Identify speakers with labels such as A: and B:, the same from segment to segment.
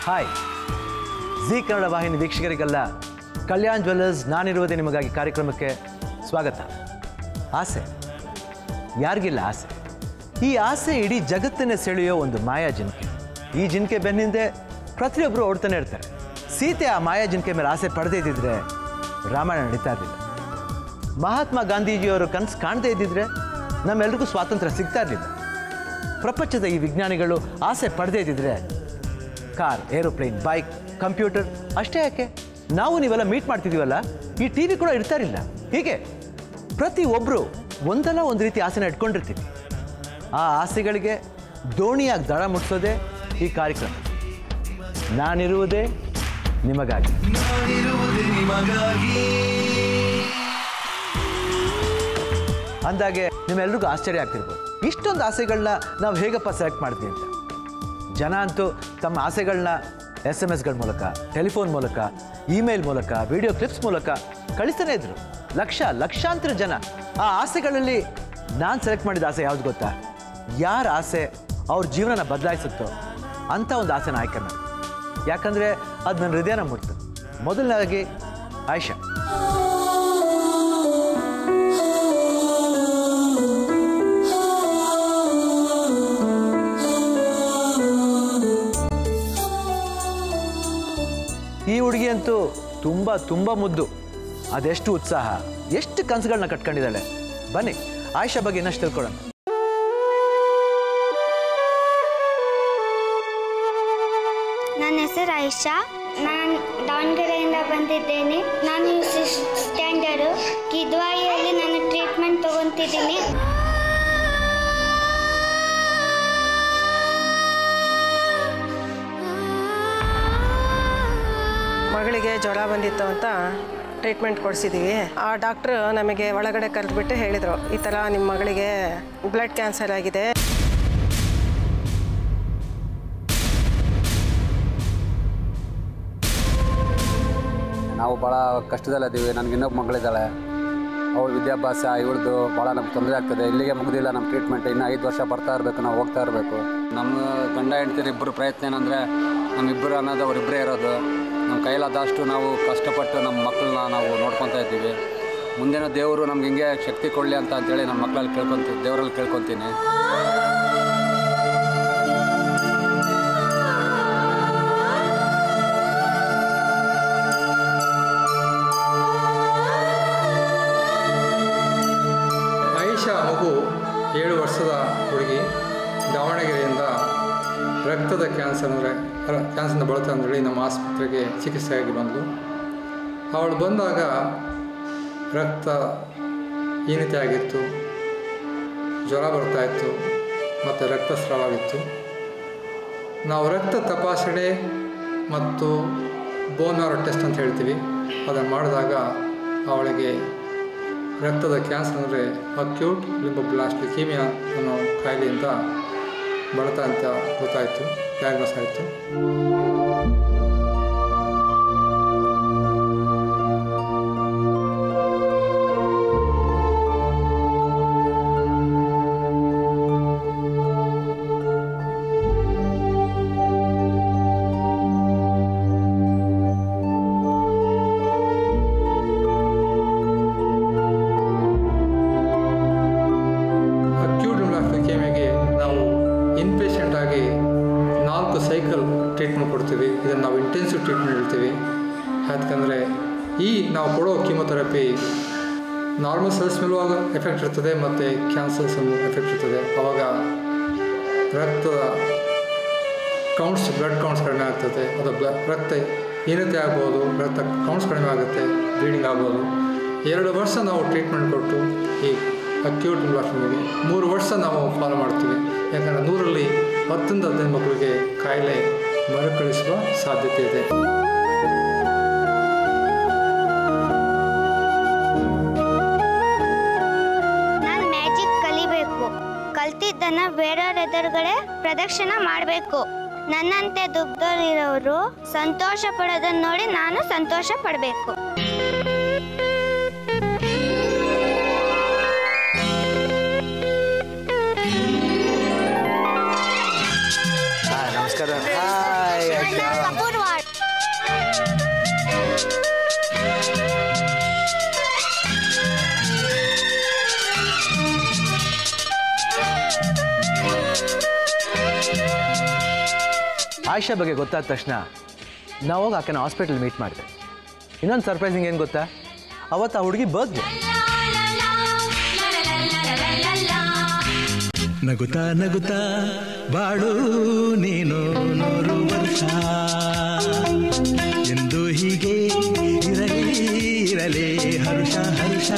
A: Hi G Kannada ವಾಹಿನಿ ವೀಕ್ಷಕರಿಗೆಲ್ಲ Kalyan jewellers ನಾನಿರುವುದೇ ನಿಮಗಾಗಿ ಕಾರ್ಯಕ್ರಮಕ್ಕೆ ಸ್ವಾಗತ ಆಸೆ ಯಾರಿಗಿಲ್ಲ ಆಸೆ ಈ ಆಸೆ ಇಡೀ ಜಗತ್ತನ್ನೇ ಸೆಳೆಯೋ ಒಂದು ಮಾಯಾ ಜಿಂಕೆ ಈ ಜಿಂಕೆ ಬೆನ್ನಿಂದೆ ಪ್ರತಿಯೊಬ್ಬರು ಓಡ್ತಾನೆ ಇರ್ತಾರೆ ಸೀತೆ ಆ ಮಾಯಾ ಜಿಂಕೆ ಮೇಲೆ ಆಸೆ ಪಡೆದೇ ಇದ್ದಿದ್ರೆ ರಾಮಾಯಣ ನಡೀತಾ ಇರಲಿಲ್ಲ ಮಹಾತ್ಮ ಗಾಂಧೀಜಿಯವರು ಕನಸು ಕಾಣದೇ ಇದ್ದಿದ್ರೆ ನಮ್ಮೆಲ್ರಿಗೂ ಸ್ವಾತಂತ್ರ್ಯ ಸಿಗ್ತಾ ಇರಲಿಲ್ಲ ಪ್ರಪಂಚದ ಈ ವಿಜ್ಞಾನಿಗಳು ಆಸೆ ಪಡೆದೇ ಇದ್ದಿದ್ರೆ ಕಾರ್ ಏರೋಪ್ಲೇನ್ ಬೈಕ್ ಕಂಪ್ಯೂಟರ್ ಅಷ್ಟೇ ಯಾಕೆ ನಾವು ನೀವೆಲ್ಲ ಮೀಟ್ ಮಾಡ್ತಿದ್ದೀವಲ್ಲ ಈ ಟಿ ವಿ ಕೂಡ ಇರ್ತಾ ಇರಲಿಲ್ಲ ಹೀಗೆ ಪ್ರತಿ ಒಬ್ಬರು ಒಂದಲ್ಲ ಒಂದು ರೀತಿ ಆಸೆನ ಇಟ್ಕೊಂಡಿರ್ತೀವಿ ಆ ಆಸೆಗಳಿಗೆ ದೋಣಿಯಾಗಿ ದಡ ಮುಟ್ಸೋದೇ ಈ ಕಾರ್ಯಕ್ರಮ ನಾನಿರುವುದೇ ನಿಮಗಾಗಿ ಅಂದಾಗೆ ನಿಮ್ಮೆಲ್ರಿಗೂ ಆಶ್ಚರ್ಯ ಆಗ್ತಿರ್ಬೋದು ಇಷ್ಟೊಂದು ಆಸೆಗಳನ್ನ ನಾವು ಹೇಗಪ್ಪ ಸೆಲೆಕ್ಟ್ ಮಾಡ್ತೀವಿ ಅಂತ ಜನ ಅಂತೂ ತಮ್ಮ ಆಸೆಗಳನ್ನ ಎಸ್ ಎಮ್ ಎಸ್ಗಳ ಮೂಲಕ ಟೆಲಿಫೋನ್ ಮೂಲಕ ಇಮೇಲ್ ಮೂಲಕ ವಿಡಿಯೋ ಕ್ಲಿಪ್ಸ್ ಮೂಲಕ ಕಳಿಸ್ತಾನೆ ಇದ್ರು ಲಕ್ಷ ಲಕ್ಷಾಂತರ ಜನ ಆ ಆಸೆಗಳಲ್ಲಿ ನಾನು ಸೆಲೆಕ್ಟ್ ಮಾಡಿದ ಆಸೆ ಯಾವ್ದು ಗೊತ್ತಾ ಯಾರ ಆಸೆ ಅವ್ರ ಜೀವನನ ಬದಲಾಯಿಸುತ್ತೋ ಅಂಥ ಒಂದು ಆಸೆನ ಆಯ್ಕೆ ಮಾಡಿ ಯಾಕಂದರೆ ಅದು ನನ್ನ ಹೃದಯನ ಮುಟ್ತು ಮೊದಲನೇದಾಗಿ ಆಯ್ಷಾ ಈ ಹುಡುಗಿ ಅಂತೂ ತುಂಬ ತುಂಬ ಮುದ್ದು ಅದೆಷ್ಟು ಉತ್ಸಾಹ ಎಷ್ಟು ಕನಸುಗಳನ್ನ ಕಟ್ಕೊಂಡಿದ್ದಾಳೆ ಬನ್ನಿ ಆಯಿಷಾ ಬಗ್ಗೆ ಇನ್ನಷ್ಟು ತಿಳ್ಕೊಳ್ಳೋಣ
B: ನನ್ನ ಹೆಸರು ಆಯಿಷಾ ನಾನು ದಾವಣಗೆರೆಯಿಂದ ಬಂದಿದ್ದೇನೆ ನಾನು ಸಿಕ್ಸ್ ಸ್ಟ್ಯಾಂಡರ್ಡು ಕಿದ್ವಾಯಿಯಲ್ಲಿ ನಾನು ಟ್ರೀಟ್ಮೆಂಟ್ ತಗೊತಿದ್ದೀನಿ
C: ಮಗಳಿಗೆ ಜ್ವರ ಬಂದಿತ್ತು ಅಂತ ಟ್ರೀಟ್ಮೆಂಟ್ ಕೊಡಿಸಿದ್ದೀವಿ ಆ ಡಾಕ್ಟ್ರು ನಮಗೆ ಒಳಗಡೆ ಕರೆದ್ಬಿಟ್ಟು ಹೇಳಿದರು ಈ ಥರ ನಿಮ್ಮ ಮಗಳಿಗೆ ಬ್ಲಡ್ ಕ್ಯಾನ್ಸರ್ ಆಗಿದೆ
D: ನಾವು ಭಾಳ ಕಷ್ಟದಲ್ಲಿದ್ದೀವಿ ನನಗೆ ಇನ್ನೊಬ್ಬ ಮಗಳಿದ್ದಾಳೆ ಅವಳ ವಿದ್ಯಾಭ್ಯಾಸ ಇವಳದು ಭಾಳ ನಮ್ಗೆ ತೊಂದರೆ ಆಗ್ತದೆ ಇಲ್ಲಿಗೆ ಮುಗ್ದಿಲ್ಲ ನಮ್ಮ ಟ್ರೀಟ್ಮೆಂಟ್ ಇನ್ನು ಐದು ವರ್ಷ ಬರ್ತಾ ಇರಬೇಕು ನಾವು ಹೋಗ್ತಾ ಇರಬೇಕು ನಮ್ಮ ಗಂಡ ಹೆಂಡ್ತಿರು ಇಬ್ಬರು ಪ್ರಯತ್ನ ಏನಂದರೆ ನಮ್ಮಿಬ್ಬರು ಅನ್ನೋದು ಅವರಿಬ್ಬರೇ ಇರೋದು ನಮ್ಮ ಕೈಲಾದಷ್ಟು ನಾವು ಕಷ್ಟಪಟ್ಟು ನಮ್ಮ ಮಕ್ಕಳನ್ನ ನಾವು ನೋಡ್ಕೊತಾ ಇದ್ದೀವಿ ಮುಂದಿನ ದೇವರು ನಮ್ಗೆ ಹಿಂಗೆ ಶಕ್ತಿ ಕೊಡಲಿ ಅಂತ ಅಂತೇಳಿ ನಮ್ಮ ಮಕ್ಕಳಲ್ಲಿ ಕೇಳ್ಕೊತೀನಿ ದೇವರಲ್ಲಿ ಕೇಳ್ಕೊತೀನಿ
E: ಆಯಿಷಾ ಮಗು ಏಳು ವರ್ಷದ ಹುಡುಗಿ ದಾವಣಗೆರೆಯಿಂದ ರಕ್ತದ ಕ್ಯಾನ್ಸರ್ ಅಂದರೆ ಕ್ಯಾನ್ಸರ್ನ ಬಳತ ಅಂತೇಳಿ ನಮ್ಮ ಆಸ್ಪತ್ರೆಗೆ ಚಿಕಿತ್ಸೆಯಾಗಿ ಬಂದು ಅವಳು ಬಂದಾಗ ರಕ್ತ ಹೀನತೆ ಆಗಿತ್ತು ಜ್ವರ ಬರ್ತಾ ಇತ್ತು ಮತ್ತು ರಕ್ತಸ್ರಾವ ಆಗಿತ್ತು ನಾವು ರಕ್ತ ತಪಾಸಣೆ ಮತ್ತು ಬೋನ್ ಮ್ಯಾರೋ ಟೆಸ್ಟ್ ಅಂತ ಹೇಳ್ತೀವಿ ಅದನ್ನು ಮಾಡಿದಾಗ ಅವಳಿಗೆ ರಕ್ತದ ಕ್ಯಾನ್ಸರ್ ಅಂದರೆ ಅಕ್ಯೂಟ್ ಲಿಂಬೋಬ್ಲಾಸ್ಟ್ ಲಿಕೀಮಿಯಾ ಅನ್ನೋ ಕಾಯಿಲೆಯಿಂದ ಬಳತ ಅಂತ ಗೊತ್ತಾಯಿತು ಡಯಾಗ್ನೋಸ್ ಆಯಿತು ಅಕ್ಯೂಟ್ ಲಿಂಬೋಬ್ಲಾಸ್ಟ್ ನಾವು ಇನ್ಪೇಷಂಟ್ ಆಗಿ ನಾಲ್ಕು ಸೈಕಲ್ ಟ್ರೀಟ್ಮೆಂಟ್ ಕೊಡ್ತೀವಿ ಇದನ್ನು ನಾವು ಇಂಟೆನ್ಸಿವ್ ಟ್ರೀಟ್ಮೆಂಟ್ ಹೇಳ್ತೀವಿ ಯಾಕಂದರೆ ಈ ನಾವು ಕೊಡೋ ಕೀಮೊಥೆರಪಿ ನಾರ್ಮಲ್ ಸೆಲ್ಸ್ ಮೇಲೂ ಆಗ ಎಫೆಕ್ಟ್ ಇರ್ತದೆ ಮತ್ತು ಕ್ಯಾನ್ಸರ್ಸ್ ಎಫೆಕ್ಟ್ ಇರ್ತದೆ ಆವಾಗ ರಕ್ತದ ಕೌಂಟ್ಸ್ ಬ್ಲಡ್ ಕೌಂಟ್ಸ್ ಕಡಿಮೆ ಆಗ್ತದೆ ಅದು ಬ್ಲ ರಕ್ತ ಹೀನತೆ ಆಗ್ಬೋದು ರಕ್ತ ಕೌಂಟ್ಸ್ ಕಡಿಮೆ ಆಗುತ್ತೆ ಬ್ಲೀಡಿಂಗ್ ಆಗ್ಬೋದು ಎರಡು ವರ್ಷ ನಾವು ಟ್ರೀಟ್ಮೆಂಟ್ ಕೊಟ್ಟು ಈ ಅಕ್ಯೂಟ್ ಬ್ಲಾಸ್ಟ್ಮಿಗೆ ಮೂರು ವರ್ಷ ನಾವು ಫಾಲೋ ಮಾಡ್ತೀವಿ ಯಾಕಂದರೆ ನೂರಲ್ಲಿ ಹತ್ತರಿಂದ ಹದಿನೈದು ಮಕ್ಕಳಿಗೆ ಕಾಯಿಲೆ ಮರುಕಳಿಸುವ ಸಾಧ್ಯತೆ ಇದೆ
B: ನಾನು ಮ್ಯಾಜಿಕ್ ಕಲಿಬೇಕು ಕಲ್ತಿದ್ದನ್ನ ಬೇರೆಯವ್ರ ಎದುರುಗಡೆ ಪ್ರದರ್ಶನ ಮಾಡಬೇಕು ನನ್ನಂತೆ ದುಗ್ಧರಿರೋರು ಸಂತೋಷ ಪಡೋದನ್ನ ನೋಡಿ ನಾನು ಸಂತೋಷ ಪಡಬೇಕು
A: ಹಾಯ್ ನಮಸ್ಕಾರ ಹಾಯ್ ಆಯ್ಷಾ ಆಯಿಷಾ ಬಗ್ಗೆ ಗೊತ್ತಾದ ತಕ್ಷಣ ನಾವು ಹೋಗಿ ಆಕೆನ ಹಾಸ್ಪಿಟಲ್ ಮೀಟ್ ಮಾಡಿದೆ ಇನ್ನೊಂದು ಸರ್ಪ್ರೈಸಿಂಗ್ ಏನು ಗೊತ್ತಾ ಅವತ್ತು ಆ ಹುಡುಗಿ ಬರ್ತ್ಡೇ
F: ನಗುತ್ತಾ ನಗುತ್ತಾ ಬಾಳು ನೀನು ನೂರು ವರ್ಷ ಎಂದು ಹೀಗೆ ಇರಲಿ ಇರಲಿ ಹರುಷ ಹರುಷ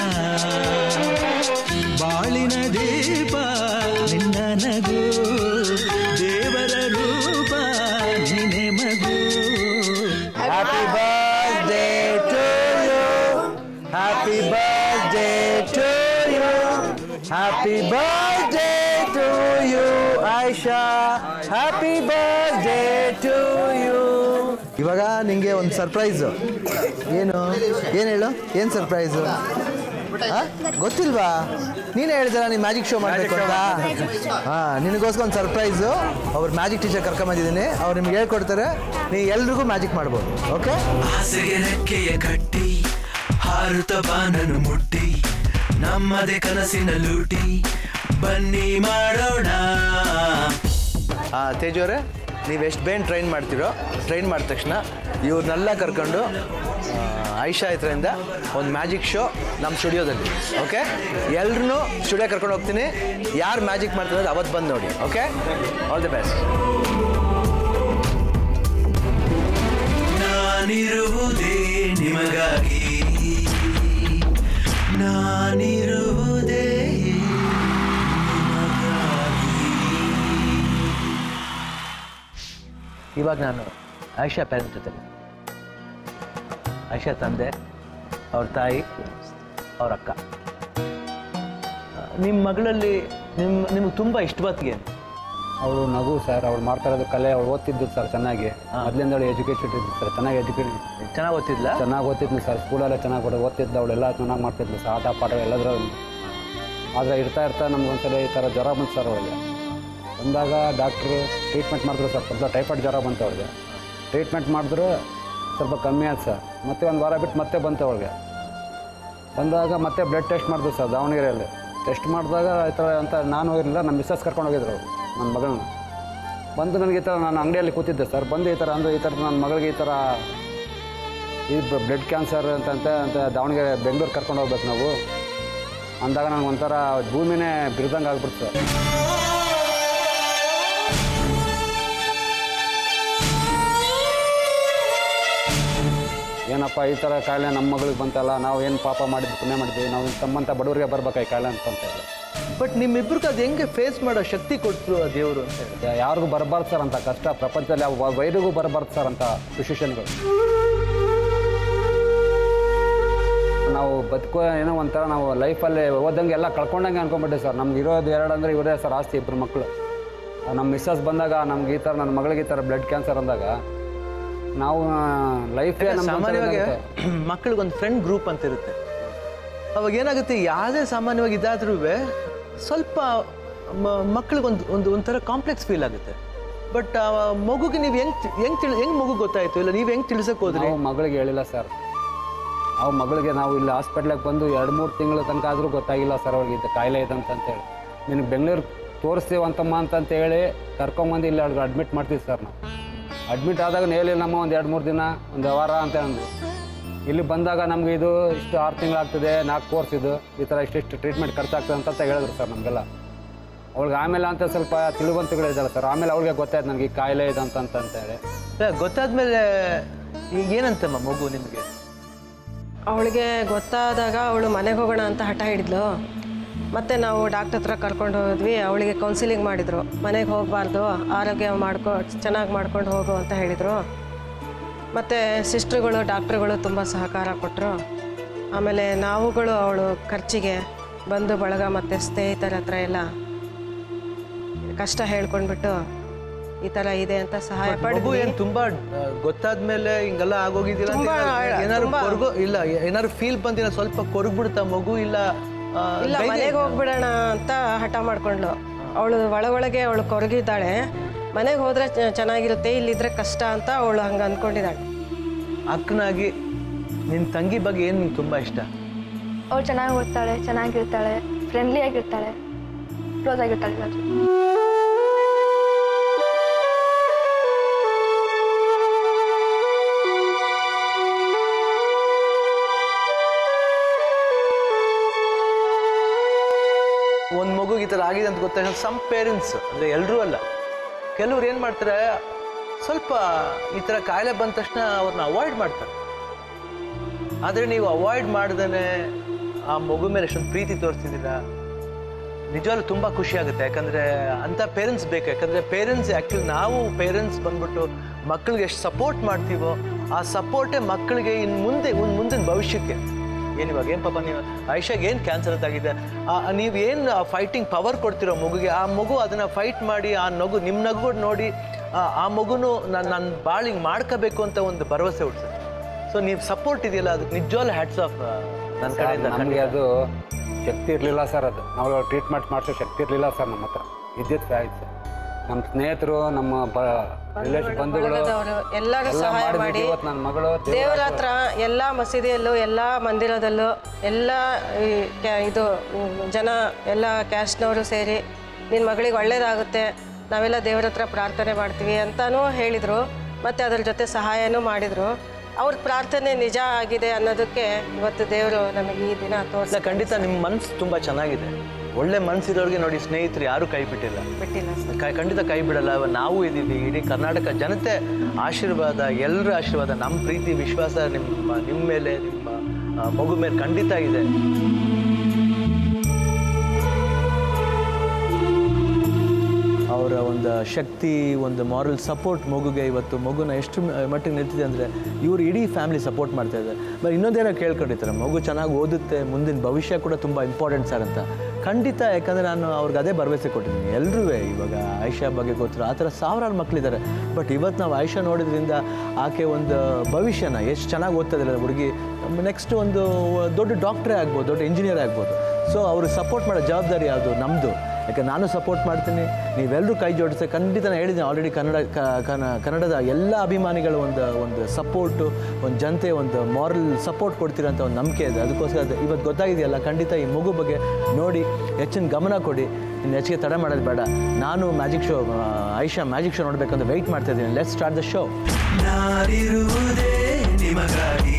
F: ಬಾಳಿನ ದೀಪ ನಿನ್ನ ನಗು ದೇವರ ರೂಪ ನೀನೆ ಮಗು
A: happy birthday to you happy birthday to you happy birthday to you Ayesha happy birthday to you ಇವಾಗ ನಿಂಗೆ ಒಂದು ಸರ್ಪ್ರೈಸು ಏನು ಏನು ಹೇಳು ಏನು ಸರ್ಪ್ರೈಸು ಗೊತ್ತಿಲ್ವಾ ನೀನೇ ಹೇಳಿದಲ್ಲ ನೀನು ಮ್ಯಾಜಿಕ್ ಶೋ ಮಾಡಬೇಕು ಅಂತ ಹಾಂ ನಿನಗೋಸ್ಕರ ಒಂದು ಸರ್ಪ್ರೈಸು ಅವ್ರ ಮ್ಯಾಜಿಕ್ ಟೀಚರ್ ಕರ್ಕೊಂಬಂದಿದ್ದೀನಿ ಅವ್ರು ನಿಮ್ಗೆ ಹೇಳ್ಕೊಡ್ತಾರೆ ನೀ ಎಲ್ರಿಗೂ ಮ್ಯಾಜಿಕ್ ಮಾಡ್ಬೋದು ಓಕೆ
F: ಆಸೆಗೆ ರೆಕ್ಕೆಯ ಕಟ್ಟಿ ಹಾರುತ್ತ ಬಾನನು ಮುಟ್ಟಿ ನಮ್ಮದೇ ಕನಸಿನ ಲೂಟಿ ಬನ್ನಿ ಮಾಡೋಣ
A: ಹಾಂ ತೇಜು ಅವರೇ ನೀವು ಎಷ್ಟು ಬೇನ್ ಟ್ರೈನ್ ಮಾಡ್ತೀರೋ ಟ್ರೈನ್ ಮಾಡಿದ ತಕ್ಷಣ ಇವ್ರನ್ನೆಲ್ಲ ಕರ್ಕೊಂಡು ಆ, ಆಯಿಷಾ ಹತ್ರದಿಂದ ಒಂದು ಮ್ಯಾಜಿಕ್ ಶೋ ನಮ್ಮ ಸ್ಟುಡಿಯೋದಲ್ಲಿ ಓಕೆ ಎಲ್ರೂ ಸ್ಟುಡಿಯೋ ಕರ್ಕೊಂಡು ಹೋಗ್ತೀನಿ ಯಾರು ಮ್ಯಾಜಿಕ್ ಮಾಡ್ತಾರೆ ಅವತ್ತು ಬಂದು ನೋಡಿ ಓಕೆ ಆಲ್ ದಿ ಬೆಸ್ಟ್
F: ನಾನಿರುವುದೇ ನಿಮಗಾಗಿ ನಾನಿರುವುದೇ
A: ಇವಾಗ ನಾನು ಆಯಿಷಾ ಪೇರೆಂಟ್ ಜೊತೆ ಆಯಿಷಾ ತಂದೆ ಅವ್ರ ತಾಯಿ ಅವ್ರ ಅಕ್ಕ ನಿಮ್ಮ ಮಗಳಲ್ಲಿ ನಿಮ್ಮ ನಿಮ್ಗೆ ತುಂಬ ಇಷ್ಟವಾತಿಗೆ
D: ಅವಳು ನಗು ಸರ್ ಅವಳು ಮಾಡ್ತಾ ಇರೋದು ಕಲೆ ಅವಳು ಓದ್ತಿದ್ದು ಸರ್ ಚೆನ್ನಾಗಿ ಮೊದಲಿಂದ ಅವಳು ಎಜುಕೇಟೆಡ್ ಇದ್ದು ಸರ್ ಚೆನ್ನಾಗಿ ಎಜುಕೇಟೆಡ್
A: ಚೆನ್ನಾಗಿ ಓದ್ತಿದ್ಲ
D: ಚೆನ್ನಾಗಿ ಓದ್ತಿದ್ಲು ಸರ್ ಸ್ಕೂಲಲ್ಲೇ ಚೆನ್ನಾಗಿ ಕೊಡು ಓದ್ತಿದ್ಲು ಅವಳೆಲ್ಲ ಚೆನ್ನಾಗಿ ಮಾಡ್ತಿದ್ಲು ಸರ್ ಆಟ ಪಾಠ ಎಲ್ಲದರಲ್ಲೂ ಆದರೆ ಇರ್ತಾ ಇರ್ತಾ ನಮ್ಗೊಂದ್ಸಲ ಈ ಥರ ಜ್ವರ ಬಂತು ಸರ್ ಅವಳಿಗೆ ಬಂದಾಗ ಡಾಕ್ಟ್ರು ಟ್ರೀಟ್ಮೆಂಟ್ ಮಾಡಿದ್ರು ಸರ್ ಮೊದಲು ಟೈಫಾಯ್ಡ್ ಜ್ವರ ಬಂತು ಅವಳಿಗೆ ಟ್ರೀಟ್ಮೆಂಟ್ ಮಾಡಿದ್ರು ಸ್ವಲ್ಪ ಕಮ್ಮಿ ಆಯ್ತು ಸರ್ ಮತ್ತೆ ಒಂದು ವಾರ ಬಿಟ್ಟು ಮತ್ತೆ ಬಂತು ಅವಳಿಗೆ ಬಂದಾಗ ಮತ್ತೆ ಬ್ಲಡ್ ಟೆಸ್ಟ್ ಮಾಡಿದ್ರು ಸರ್ ದಾವಣಗೆರೆಯಲ್ಲಿ ಟೆಸ್ಟ್ ಮಾಡಿದಾಗ ಈ ಥರ ಅಂತ ನಾನು ಹೋಗಿರಲಿಲ್ಲ ನಮ್ಮ ಮಿಸ್ಸಸ್ ಕರ್ಕೊಂಡು ಹೋಗಿದ್ರು ಅವ್ರು ನನ್ನ ಮಗಳನ್ನ ಬಂದು ನನಗೆ ಈ ಥರ ನಾನು ಅಂಗಡಿಯಲ್ಲಿ ಕೂತಿದ್ದೆ ಸರ್ ಬಂದು ಈ ಥರ ಅಂದರೆ ಈ ಥರ ನನ್ನ ಮಗಳಿಗೆ ಈ ಥರ ಈ ಬ್ಲಡ್ ಕ್ಯಾನ್ಸರ್ ಅಂತ ಅಂತ ಅಂತ ದಾವಣಗೆರೆ ಬೆಂಗಳೂರು ಕರ್ಕೊಂಡು ಹೋಗ್ಬೇಕು ನಾವು ಅಂದಾಗ ನನಗೆ ಒಂಥರ ಭೂಮಿನೇ ಬಿರ್ದಂಗೆ ಆಗ್ಬಿಡ್ತು ಸರ್ ಏನಪ್ಪ ಈ ಥರ ಕಾಯಿಲೆ ನಮ್ಮ ಮಗಳಿಗೆ ಬಂತಲ್ಲ ನಾವು ಏನು ಪಾಪ ಮಾಡಿದ್ವಿ ಪುಣ್ಯ ಮಾಡಿದ್ವಿ ನಾವು ತಮ್ಮಂಥ ಬಡವರಿಗೆ ಬರ್ಬೇಕಾ ಈ ಕಾಯಿಲೆ ಅಂತ ಅಂತ ಹೇಳಿ
A: ಬಟ್ ನಿಮ್ಮಿಬ್ರಿಗೆ ಅದು ಹೆಂಗೆ ಫೇಸ್ ಮಾಡೋ ಶಕ್ತಿ ಕೊಟ್ಟರು ಆ ದೇವರು ಅಂತ ಹೇಳಿ
D: ಯಾ- ಯಾರಿಗೂ ಬರಬಾರ್ದು ಸರ್ ಅಂತ ಕಷ್ಟ ಪ್ರಪಂಚದಲ್ಲಿ ಯಾವ ವೈರಿಗೂ ಬರಬಾರ್ದು ಸರ್ ಅಂತ ಡಿಸಿಷನ್ಗಳು ನಾವು ಬದುಕೋ ಏನೋ ಒಂಥರ ನಾವು ಲೈಫಲ್ಲಿ ಓದಂಗೆ ಎಲ್ಲ ಕಳ್ಕೊಂಡಂಗೆ ಅನ್ಕೊಂಬಿಟ್ಟೆ ಸರ್ ನಮ್ಗೆ ಇರೋದು ಎರಡು ಅಂದರೆ ಇವರೇ ಸರ್ ಆಸ್ತಿ ಇಬ್ಬರು ಮಕ್ಕಳು ನಮ್ಮ ಮಿಸ್ಸಸ್ ಬಂದಾಗ ನಮ್ಗೆ ಈ ಥರ ನನ್ನ ಮಗಳಿಗೆ ಈ ಥರ ಬ್ಲಡ್ ಕ್ಯಾನ್ಸರ್ ಅಂದಾಗ ನಾವು ಲೈಫೇ
A: ಸಾಮಾನ್ಯವಾಗಿ ಮಕ್ಕಳಿಗೊಂದು ಫ್ರೆಂಡ್ ಗ್ರೂಪ್ ಅಂತ ಇರುತ್ತೆ ಅವಾಗ ಏನಾಗುತ್ತೆ ಯಾವುದೇ ಸಾಮಾನ್ಯವಾಗಿ ಇದಾದ್ರೂ ಸ್ವಲ್ಪ ಮಕ್ಕಳಿಗೊಂದು ಒಂದು ಒಂಥರ ಕಾಂಪ್ಲೆಕ್ಸ್ ಫೀಲ್ ಆಗುತ್ತೆ ಬಟ್ ಮಗುಗೆ ನೀವು ಹೆಂಗ್ ಹೆಂಗ್ ತಿಳಿ ಹೆಂಗ್ ಮಗು ಗೊತ್ತಾಯ್ತು ಇಲ್ಲ ನೀವು ಹೆಂಗ್ ತಿಳ್ಸಕ್ ಹೋದ್ರಿ
D: ನಾವು ಮಗಳಿಗೆ ಹೇಳಿಲ್ಲ ಸರ್ ಅವು ಮಗಳಿಗೆ ನಾವು ಇಲ್ಲಿ ಹಾಸ್ಪಿಟ್ಲಿಗೆ ಬಂದು ಎರಡು ಮೂರು ತಿಂಗಳ ತನಕ ಆದರೂ ಗೊತ್ತಾಗಿಲ್ಲ ಸರ್ ಅವ್ಳಿಗೆ ಇದು ಕಾಯಿಲೆ ಇದೆ ಅಂತಂತೇಳಿ ನಿನಗೆ ಬೆಂಗಳೂರು ತೋರಿಸ್ತೀವಂತಮ್ಮ ಅಂತಂತ ಹೇಳಿ ಕರ್ಕೊಂಬಂದು ಇಲ್ಲಿ ಅವ್ಳಿಗೆ ಅಡ್ಮಿಟ್ ಮಾಡ್ತೀವಿ ಸರ್ ನಾವು ಅಡ್ಮಿಟ್ ಆದಾಗ ಹೇಳಿಲ್ಲಮ್ಮ ಒಂದು ಎರಡು ಮೂರು ದಿನ ಒಂದು ವಾರ ಅಂತ ಅಂದು ಇಲ್ಲಿ ಬಂದಾಗ ನಮ್ಗೆ ಇದು ಇಷ್ಟು ಆರು ತಿಂಗಳಾಗ್ತದೆ ನಾಲ್ಕು ಕೋರ್ಸ್ ಇದು ಈ ಥರ ಇಷ್ಟಿಷ್ಟು ಟ್ರೀಟ್ಮೆಂಟ್ ಖರ್ಚಾಗ್ತದೆ ಅಂತ ಹೇಳಿದ್ರು ಸರ್ ನಮಗೆಲ್ಲ ಅವಳಿಗೆ ಆಮೇಲೆ ಅಂತ ಸ್ವಲ್ಪ ತಿಳುವಂತಗಳಿದ್ದಾಳೆ ಸರ್ ಆಮೇಲೆ ಅವಳಿಗೆ ಗೊತ್ತಾಯ್ತು ನನಗೆ ಈ ಕಾಯಿಲೆ ಇದೆ ಅಂತ ಅಂತ ಹೇಳಿ
A: ಗೊತ್ತಾದ್ಮೇಲೆ ಈಗ ಏನಂತಮ್ಮ ಮಗು ನಿಮಗೆ
C: ಅವಳಿಗೆ ಗೊತ್ತಾದಾಗ ಅವಳು ಮನೆಗೆ ಹೋಗೋಣ ಅಂತ ಹಠ ಹಿಡಿದ್ಲು ಮತ್ತು ನಾವು ಡಾಕ್ಟರ್ ಹತ್ರ ಕರ್ಕೊಂಡು ಹೋದ್ವಿ ಅವಳಿಗೆ ಕೌನ್ಸಿಲಿಂಗ್ ಮಾಡಿದರು ಮನೆಗೆ ಹೋಗಬಾರ್ದು ಆರೋಗ್ಯ ಮಾಡ್ಕೊ ಚೆನ್ನಾಗಿ ಮಾಡ್ಕೊಂಡು ಹೋಗು ಅಂತ ಹೇಳಿದರು ಮತ್ತು ಸಿಸ್ಟ್ರುಗಳು ಡಾಕ್ಟ್ರುಗಳು ತುಂಬ ಸಹಕಾರ ಕೊಟ್ಟರು ಆಮೇಲೆ ನಾವುಗಳು ಅವಳು ಖರ್ಚಿಗೆ ಬಂಧು ಬಳಗ ಮತ್ತು ಸ್ನೇಹಿತರ ಹತ್ರ ಎಲ್ಲ ಕಷ್ಟ ಹೇಳ್ಕೊಂಡ್ಬಿಟ್ಟು ಈ ಥರ ಇದೆ ಅಂತ ಸಹಾಯ
A: ಮಗು
C: ಪಡೆದ್ವಿ
A: ಏನ್ ತುಂಬಾ ಆ, ಗೊತ್ತಾದ್ಮೇಲೆ ಹಿಂಗೆಲ್ಲ ಆಗೋಗಿದ್ದಿಲ್ಲ ಅಂತ
C: ತುಂಬಾ
A: ಏನಾದ್ರು- ಏನಾದ್ರು
C: ತುಂಬಾ-
A: ಕೊರ್ಗೋ ಇಲ್ಲ ಏನಾದ್ರು ಫೀಲ್ ಬಂದಿಲ್ಲ ಸ್ವಲ್ಪ ಕೊರಗ್ಬಿಡ್ತಾ ಮಗು ಇಲ್ಲ ಆ,
C: ಇಲ್ಲ
A: ಧೈರ್ಯ
C: ಮನೆಗೆ ಹೋಗ್ಬಿಡೋಣ ಅಂತ ಹಠ ಮಾಡ್ಕೊಂಡ್ಲು ಅವಳು ಒಳ ಒಳಗೆ ಅವಳು ಕೊರಗಿದ್ದಾಳೆ ಮನೆಗೆ ಹೋದ್ರೆ ಚ- ಚೆನ್ನಾಗಿರುತ್ತೆ ಇಲ್ಲಿದ್ರೆ ಕಷ್ಟ ಅಂತ ಅವಳು ಹಂಗೆ ಅಂದ್ಕೊಂಡಿದ್ದಾಳೆ
A: ಅಕ್ಕನಾಗಿ ನಿನ್ನ ತಂಗಿ ಬಗ್ಗೆ ಏನು ನಿಂಗೆ ತುಂಬ ಇಷ್ಟ
G: ಅವಳು ಚೆನ್ನಾಗಿ ಓದ್ತಾಳೆ ಚೆನ್ನಾಗಿರ್ತಾಳೆ ಫ್ರೆಂಡ್ಲಿ ಆಗಿರ್ತಾಳೆ ಕ್ಲೋಸ್ ಆಗಿರ್ತಾಳೆ ಎಲ್ಲಾದ್ರೂ
A: ಒಂದು ಮಗುಗೆ ಈ ಥರ ಆಗಿದೆ ಅಂತ ಗೊತ್ತಾಗ ಸಮ್ ಪೇರೆಂಟ್ಸ್ ಅಂದರೆ ಎಲ್ಲರೂ ಅಲ್ಲ ಕೆಲವ್ರು ಏನು ಮಾಡ್ತಾರೆ ಸ್ವಲ್ಪ ಈ ಥರ ಕಾಯಿಲೆ ಬಂದ ತಕ್ಷಣ ಅವ್ರನ್ನ ಅವಾಯ್ಡ್ ಮಾಡ್ತಾರೆ ಆದರೆ ನೀವು ಅವಾಯ್ಡ್ ಮಾಡ್ದೇ ಆ ಮಗು ಮೇಲೆ ಎಷ್ಟೊಂದು ಪ್ರೀತಿ ತೋರಿಸ್ತಿದ್ದೀರಾ ನಿಜವಾಗ್ಲೂ ತುಂಬ ಖುಷಿ ಆಗುತ್ತೆ ಯಾಕಂದರೆ ಅಂಥ ಪೇರೆಂಟ್ಸ್ ಬೇಕು ಯಾಕಂದರೆ ಪೇರೆಂಟ್ಸ್ ಆ್ಯಕ್ಚುಲಿ ನಾವು ಪೇರೆಂಟ್ಸ್ ಬಂದ್ಬಿಟ್ಟು ಮಕ್ಕಳಿಗೆ ಎಷ್ಟು ಸಪೋರ್ಟ್ ಮಾಡ್ತೀವೋ ಆ ಸಪೋರ್ಟೇ ಮಕ್ಕಳಿಗೆ ಇನ್ನು ಮುಂದೆ ಇನ್ನು ಮುಂದಿನ ಭವಿಷ್ಯಕ್ಕೆ ಏನು ಇವಾಗ ಏನು ಪಾಪ ನೀವು ಆಯುಷಾಗೆ ಏನು ಕ್ಯಾನ್ಸರ್ ಅಂತಾಗಿದೆ ನೀವು ಏನು ಫೈಟಿಂಗ್ ಪವರ್ ಕೊಡ್ತಿರೋ ಮಗುಗೆ ಆ ಮಗು ಅದನ್ನು ಫೈಟ್ ಮಾಡಿ ಆ ನಗು ನಿಮ್ಮ ನಗು ನೋಡಿ ಆ- ಆ ಮಗುನು ನಾನು ನನ್ನ ಬಾಳಿಗೆ ಮಾಡ್ಕೋಬೇಕು ಅಂತ ಒಂದು ಭರವಸೆ ಹುಡ್ಸುತ್ತೆ ಸೊ ನೀವು ಸಪೋರ್ಟ್ ಇದೆಯಲ್ಲ ಅದಕ್ಕೆ ನಿಜವಾಗ್ಲೂ ಹ್ಯಾಟ್ಸ್ ಆಫ್ ನನ್ನ ಕಡೆಯಿಂದ
D: ನಮಗೆ ಅದು ಶಕ್ತಿ ಇರಲಿಲ್ಲ ಸರ್ ಅದು ನಾವು ಟ್ರೀಟ್ಮೆಂಟ್ ಮಾಡಿಸೋ ಶಕ್ತಿ ಇರಲಿಲ್ಲ ಸರ್ ನಮ್ಮ ಹತ್ರ ಇದ್ದಿದ್ದು ಆಯ್ತು ನಮ್ಮ ಸ್ನೇಹಿತರು ನಮ್ಮ ಬ ರಿಲೇಷನ್ ಬಂಧುಗಳು
C: ಬಳಗದವರು ಎಲ್ಲರೂ
D: ಎಲ್ಲ
C: ಸಹಾಯ
D: ಮಾಡಿದ್ವಿ
C: ಮಾಡಿ
D: ಇವತ್ತು ನನ್ನ ಮಗಳು
C: ದೇವರ ಹತ್ರ ಎಲ್ಲ ಮಸೀದಿಯಲ್ಲೂ ಎಲ್ಲ ಮಂದಿರದಲ್ಲೂ ಎಲ್ಲ ಈ ಕ್ಯಾ- ಇದು ಉಮ್, ಜನ ಎಲ್ಲ ಕ್ಯಾಸ್ಟ್ನವರು ಸೇರಿ ನಿನ್ನ ಮಗಳಿಗೆ ಒಳ್ಳೇದಾಗುತ್ತೆ ನಾವೆಲ್ಲ ದೇವರ ಹತ್ರ ಪ್ರಾರ್ಥನೆ ಮಾಡ್ತೀವಿ ಅಂತಲೂ ಹೇಳಿದರು ಮತ್ತು ಅದ್ರ ಜೊತೆ ಸಹಾಯನೂ ಮಾಡಿದರು ಅವ್ರ ಪ್ರಾರ್ಥನೆ ನಿಜ ಆಗಿದೆ ಅನ್ನೋದಕ್ಕೆ ಇವತ್ತು ದೇವರು ನಮಗೆ ಈ ದಿನ ತೋರಿಸಿ
A: ಇಲ್ಲ ಖಂಡಿತ ನಿಮ್ಮ ಮನ್ಸು ತುಂಬ ಚೆನ್ನಾಗಿದೆ ಒಳ್ಳೆ ಮನ್ಸಿರೋರಿಗೆ ನೋಡಿ ಸ್ನೇಹಿತರು ಯಾರೂ ಕೈ ಬಿಟ್ಟಿಲ್ಲ
C: ಬಿಟ್ಟಿಲ್ಲ ಸರ್
A: ಕೈ ಖಂಡಿತ ಕೈ ಬಿಡಲ್ಲ ಇವಾಗ ನಾವು ಇದ್ದೀವಿ ಇಡೀ ಕರ್ನಾಟಕ ಜನತೆ ಆಶೀರ್ವಾದ ಎಲ್ಲರ ಆಶೀರ್ವಾದ ನಮ್ಮ ಪ್ರೀತಿ ವಿಶ್ವಾಸ ನಿಮ್ಮ ನಿಮ್ಮ ಮೇಲೆ ನಿಮ್ಮ ಆ, ಮಗು ಮೇಲೆ ಖಂಡಿತ ಇದೆ ಅವರ ಒಂದು ಶಕ್ತಿ ಒಂದು ಮಾರಲ್ ಸಪೋರ್ಟ್ ಮಗುಗೆ ಇವತ್ತು ಮಗುನ ಎಷ್ಟು ಮ- ಮಟ್ಟಿಗೆ ನಿಲ್ತಿದೆ ಅಂದರೆ ಇವರು ಇಡೀ ಫ್ಯಾಮಿಲಿ ಸಪೋರ್ಟ್ ಮಾಡ್ತಾ ಇದ್ದಾರೆ ಬಟ್ ಇನ್ನೊಂದೇನೋ ಕೇಳ್ಕೊಂಡಿರ್ತಾರೆ ಮಗು ಚೆನ್ನಾಗಿ ಓದುತ್ತೆ ಮುಂದಿನ ಭವಿಷ್ಯ ಕೂಡ ತುಂಬ ಇಂಪಾರ್ಟೆಂಟ್ ಸರ್ ಅಂತ ಖಂಡಿತ ಯಾಕಂದರೆ ನಾನು ಅವ್ರಿಗೆ ಅದೇ ಭರವಸೆ ಕೊಟ್ಟಿದ್ದೀನಿ ಎಲ್ಲರೂ ಇವಾಗ ಆಯಿಷಾ ಬಗ್ಗೆ ಗೊತ್ತಿರೋ ಆ ಥರ ಸಾವಿರಾರು ಮಕ್ಕಳಿದ್ದಾರೆ ಬಟ್ ಇವತ್ತು ನಾವು ಆಯಿಷಾ ನೋಡಿದ್ರಿಂದ ಆಕೆ ಒಂದು ಭವಿಷ್ಯನ ಎಷ್ಟು ಚೆನ್ನಾಗಿ ಓದ್ತಾ ಹುಡುಗಿ ನೆಕ್ಸ್ಟ್ ಒಂದು ದೊಡ್ಡ ಡಾಕ್ಟ್ರೇ ಆಗ್ಬೋದು ದೊಡ್ಡ ಇಂಜಿನಿಯರ್ ಆಗ್ಬೋದು ಸೊ ಅವರು ಸಪೋರ್ಟ್ ಮಾಡೋ ಜವಾಬ್ದಾರಿ ಯಾವುದು ನಮ್ಮದು ಯಾಕೆ ನಾನು ಸಪೋರ್ಟ್ ಮಾಡ್ತೀನಿ ನೀವೆಲ್ಲರೂ ಕೈ ಜೋಡಿಸಿ ಖಂಡಿತ ನಾನು ಹೇಳಿದ್ದೀನಿ ಆಲ್ರೆಡಿ ಕನ್ನಡ ಕ- ಕನ- ಕನ್ನಡದ ಎಲ್ಲ ಅಭಿಮಾನಿಗಳು ಒಂದು ಒಂದು ಸಪೋರ್ಟು ಒಂದು ಜನತೆ ಒಂದು ಮಾರಲ್ ಸಪೋರ್ಟ್ ಕೊಡ್ತೀರಂತ ಒಂದು ನಂಬಿಕೆ ಇದೆ ಅದಕ್ಕೋಸ್ಕರ ಅದು ಇವತ್ತು ಗೊತ್ತಾಗಿದೆಯಲ್ಲ ಖಂಡಿತ ಈ ಮಗು ಬಗ್ಗೆ ನೋಡಿ ಹೆಚ್ಚಿನ ಗಮನ ಕೊಡಿ ಇನ್ನು ಹೆಚ್ಚಿಗೆ ತಡೆ ಮಾಡೋದು ಬೇಡ ನಾನು magic show Aisha magic show ನೋಡಬೇಕಂತ ವೆಯ್ಟ್ ಮಾಡ್ತಾ ಇದ್ದೀನಿ ಲೆಟ್ ಸ್ಟಾರ್ಟ್ ದ ಶೋ
F: ನಾನಿರುವುದೇ ನಿಮಗಾಗಿ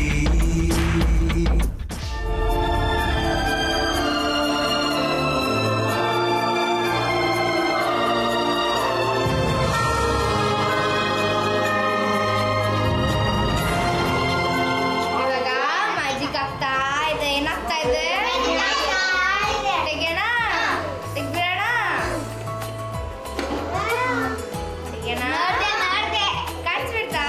H: ಇವಾಗ ಮ್ಯಾಜಿಕ್ ಆಗ್ತಾ ಇದೆ ಏನಾಗ್ತಾ ಇದೆ ತೆಗೆಯೋಣ ತೆಗ್ಬಿಡೋಣ ತೆಗೆಯೋಣ ಕಾಣಿಸ್ಬಿಡ್ತಾ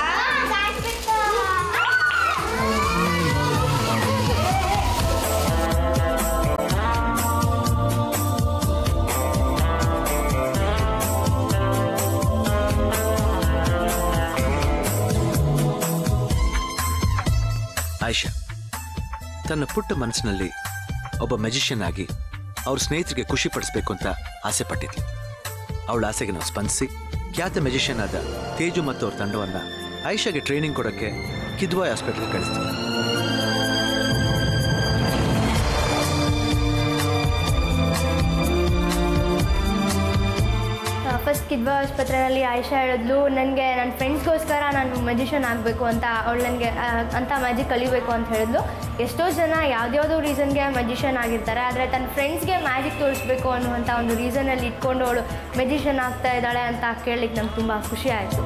A: ಆಯಿಷಾ ತನ್ನ ಪುಟ್ಟ ಮನಸ್ಸಿನಲ್ಲಿ ಒಬ್ಬ ಮೆಜಿಷಿಯನ್ ಆಗಿ ಅವ್ರ ಸ್ನೇಹಿತರಿಗೆ ಖುಷಿ ಪಡಿಸ್ಬೇಕು ಅಂತ ಆಸೆ ಪಟ್ಟಿದ್ಲು ಅವಳ ಆಸೆಗೆ ನಾವು ಸ್ಪಂದಿಸಿ ಖ್ಯಾತ ಮೆಜಿಷಿಯನ್ ಆದ ತೇಜು ಮತ್ತು ಅವ್ರ ತಂಡವನ್ನ ಆಯಿಷಾಗೆ ಟ್ರೈನಿಂಗ್ ಕೊಡೋಕ್ಕೆ ಕಿದ್ವಾಯ್ ಹಾಸ್ಪಿಟಲ್ಗೆ ಕಳಿಸ್ತೀವಿ
G: ಫಸ್ಟ್ ಕಿದ್ವಾ ಆಸ್ಪತ್ರೆಯಲ್ಲಿ ಆಯಿಷಾ ಹೇಳಿದ್ಲು ನನಗೆ ನನ್ನ ಫ್ರೆಂಡ್ಸ್ಗೋಸ್ಕರ ನಾನು ಮ್ಯಾಜಿಷಿಯನ್ ಆಗಬೇಕು ಅಂತ ಅವಳು ನನಗೆ ಅಂತ ಮ್ಯಾಜಿಕ್ ಕಲಿಬೇಕು ಅಂತ ಹೇಳಿದ್ಲು ಎಷ್ಟೋ ಜನ ಯಾವುದ್ಯಾವುದೋ ರೀಸನ್ಗೆ ಮ್ಯಾಜಿಷಿಯನ್ ಆಗಿರ್ತಾರೆ ಆದರೆ ತನ್ನ ಫ್ರೆಂಡ್ಸ್ಗೆ ಮ್ಯಾಜಿಕ್ ತೋರಿಸ್ಬೇಕು ಅನ್ನುವಂಥ ಒಂದು ರೀಸನಲ್ಲಿ ಇಟ್ಕೊಂಡು ಅವಳು ಮ್ಯಾಜಿಷಿಯನ್ ಆಗ್ತಾ ಇದ್ದಾಳೆ ಅಂತ ಕೇಳಲಿಕ್ಕೆ ನಂಗೆ ತುಂಬ ಖುಷಿ ಆಯಿತು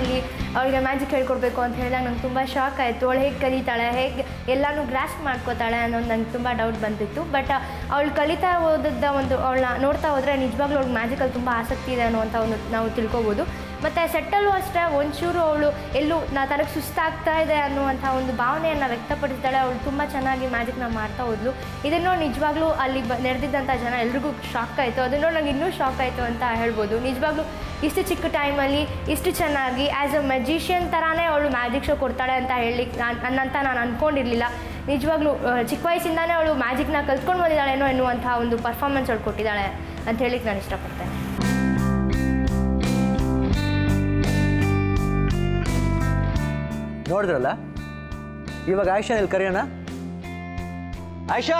G: ಟೈಮಲ್ಲಿ ಅವಳಿಗೆ ಮ್ಯಾಜಿಕ್ ಹೇಳ್ಕೊಡ್ಬೇಕು ಅಂತ ಹೇಳಿದಾಗ ನಂಗೆ ತುಂಬ ಶಾಕ್ ಆಯಿತು ಅವಳು ಹೇಗೆ ಕಲಿತಾಳೆ ಹೇಗೆ ಎಲ್ಲನೂ ಗ್ರಾಸ್ಪ್ ಮಾಡ್ಕೋತಾಳೆ ಅನ್ನೋದು ನಂಗೆ ತುಂಬ ಡೌಟ್ ಬಂದಿತ್ತು ಬಟ್ ಅವಳು ಕಲಿತಾ ಹೋದದ್ದ ಒಂದು ಅವಳನ್ನ ನೋಡ್ತಾ ಹೋದರೆ ನಿಜವಾಗ್ಲೂ ಅವ್ಳಿಗೆ ಮ್ಯಾಜಿಕಲ್ಲಿ ತುಂಬ ಆಸಕ್ತಿ ಇದೆ ಅನ್ನುವಂಥ ಒಂದು ನಾವು ತಿಳ್ಕೊಬೋದು ಮತ್ತು ಸೆಟ್ಟಲ್ಲೂ ಅಷ್ಟೇ ಒಂಚೂರು ಅವಳು ಎಲ್ಲೂ ನಾ ತನಗೆ ಸುಸ್ತಾಗ್ತಾ ಇದೆ ಅನ್ನುವಂಥ ಒಂದು ಭಾವನೆಯನ್ನು ವ್ಯಕ್ತಪಡಿಸ್ತಾಳೆ ಅವಳು ತುಂಬ ಚೆನ್ನಾಗಿ ಮ್ಯಾಜಿಕ್ನ ಮಾಡ್ತಾ ಹೋದ್ಲು ಇದನ್ನು ನೋಡಿ ನಿಜವಾಗ್ಲೂ ಅಲ್ಲಿ ಬ ನೆರೆದಿದ್ದಂಥ ಜನ ಎಲ್ರಿಗೂ ಶಾಕ್ ಆಯಿತು ಅದನ್ನು ನೋಡಿ ನಂಗೆ ಇನ್ನೂ ಶಾಕ್ ಆಯಿತು ಅಂತ ಹೇಳ್ಬೋದು ನಿಜವಾಗ್ಲೂ ಇಷ್ಟು ಚಿಕ್ಕ ಟೈಮಲ್ಲಿ ಇಷ್ಟು ಚೆನ್ನಾಗಿ ಆ್ಯಸ್ ಅ ಮೆಜಿಷಿಯನ್ ಥರನೇ ಅವಳು ಮ್ಯಾಜಿಕ್ ಶೋ ಕೊಡ್ತಾಳೆ ಅಂತ ಹೇಳಲಿಕ್ಕೆ ನಾನು ಅನ್ನಂತ ನಾನು ಅಂದ್ಕೊಂಡಿರಲಿಲ್ಲ ನಿಜವಾಗ್ಲೂ ಆ, ಚಿಕ್ಕ ವಯಸ್ಸಿಂದಾನೇ ಅವಳು ಮ್ಯಾಜಿಕ್ನ ಕಲ್ತ್ಕೊಂಡು ಬಂದಿದ್ದಾಳೇನೋ ಎನ್ನುವಂಥ ಒಂದು ಪರ್ಫಾರ್ಮೆನ್ಸ್ ಅವಳು ಕೊಟ್ಟಿದ್ದಾಳೆ ಅಂತ ಹೇಳಿಕ್ಕೆ ನಾನು ಇಷ್ಟಪಡ್ತೇನೆ
A: ನೋಡಿದ್ರಲ್ಲ ಇವಾಗ ಆಯ್ಷಾ ಇಲ್ಲಿ ಕರೆಯೋಣ ಆಯ್ಷಾ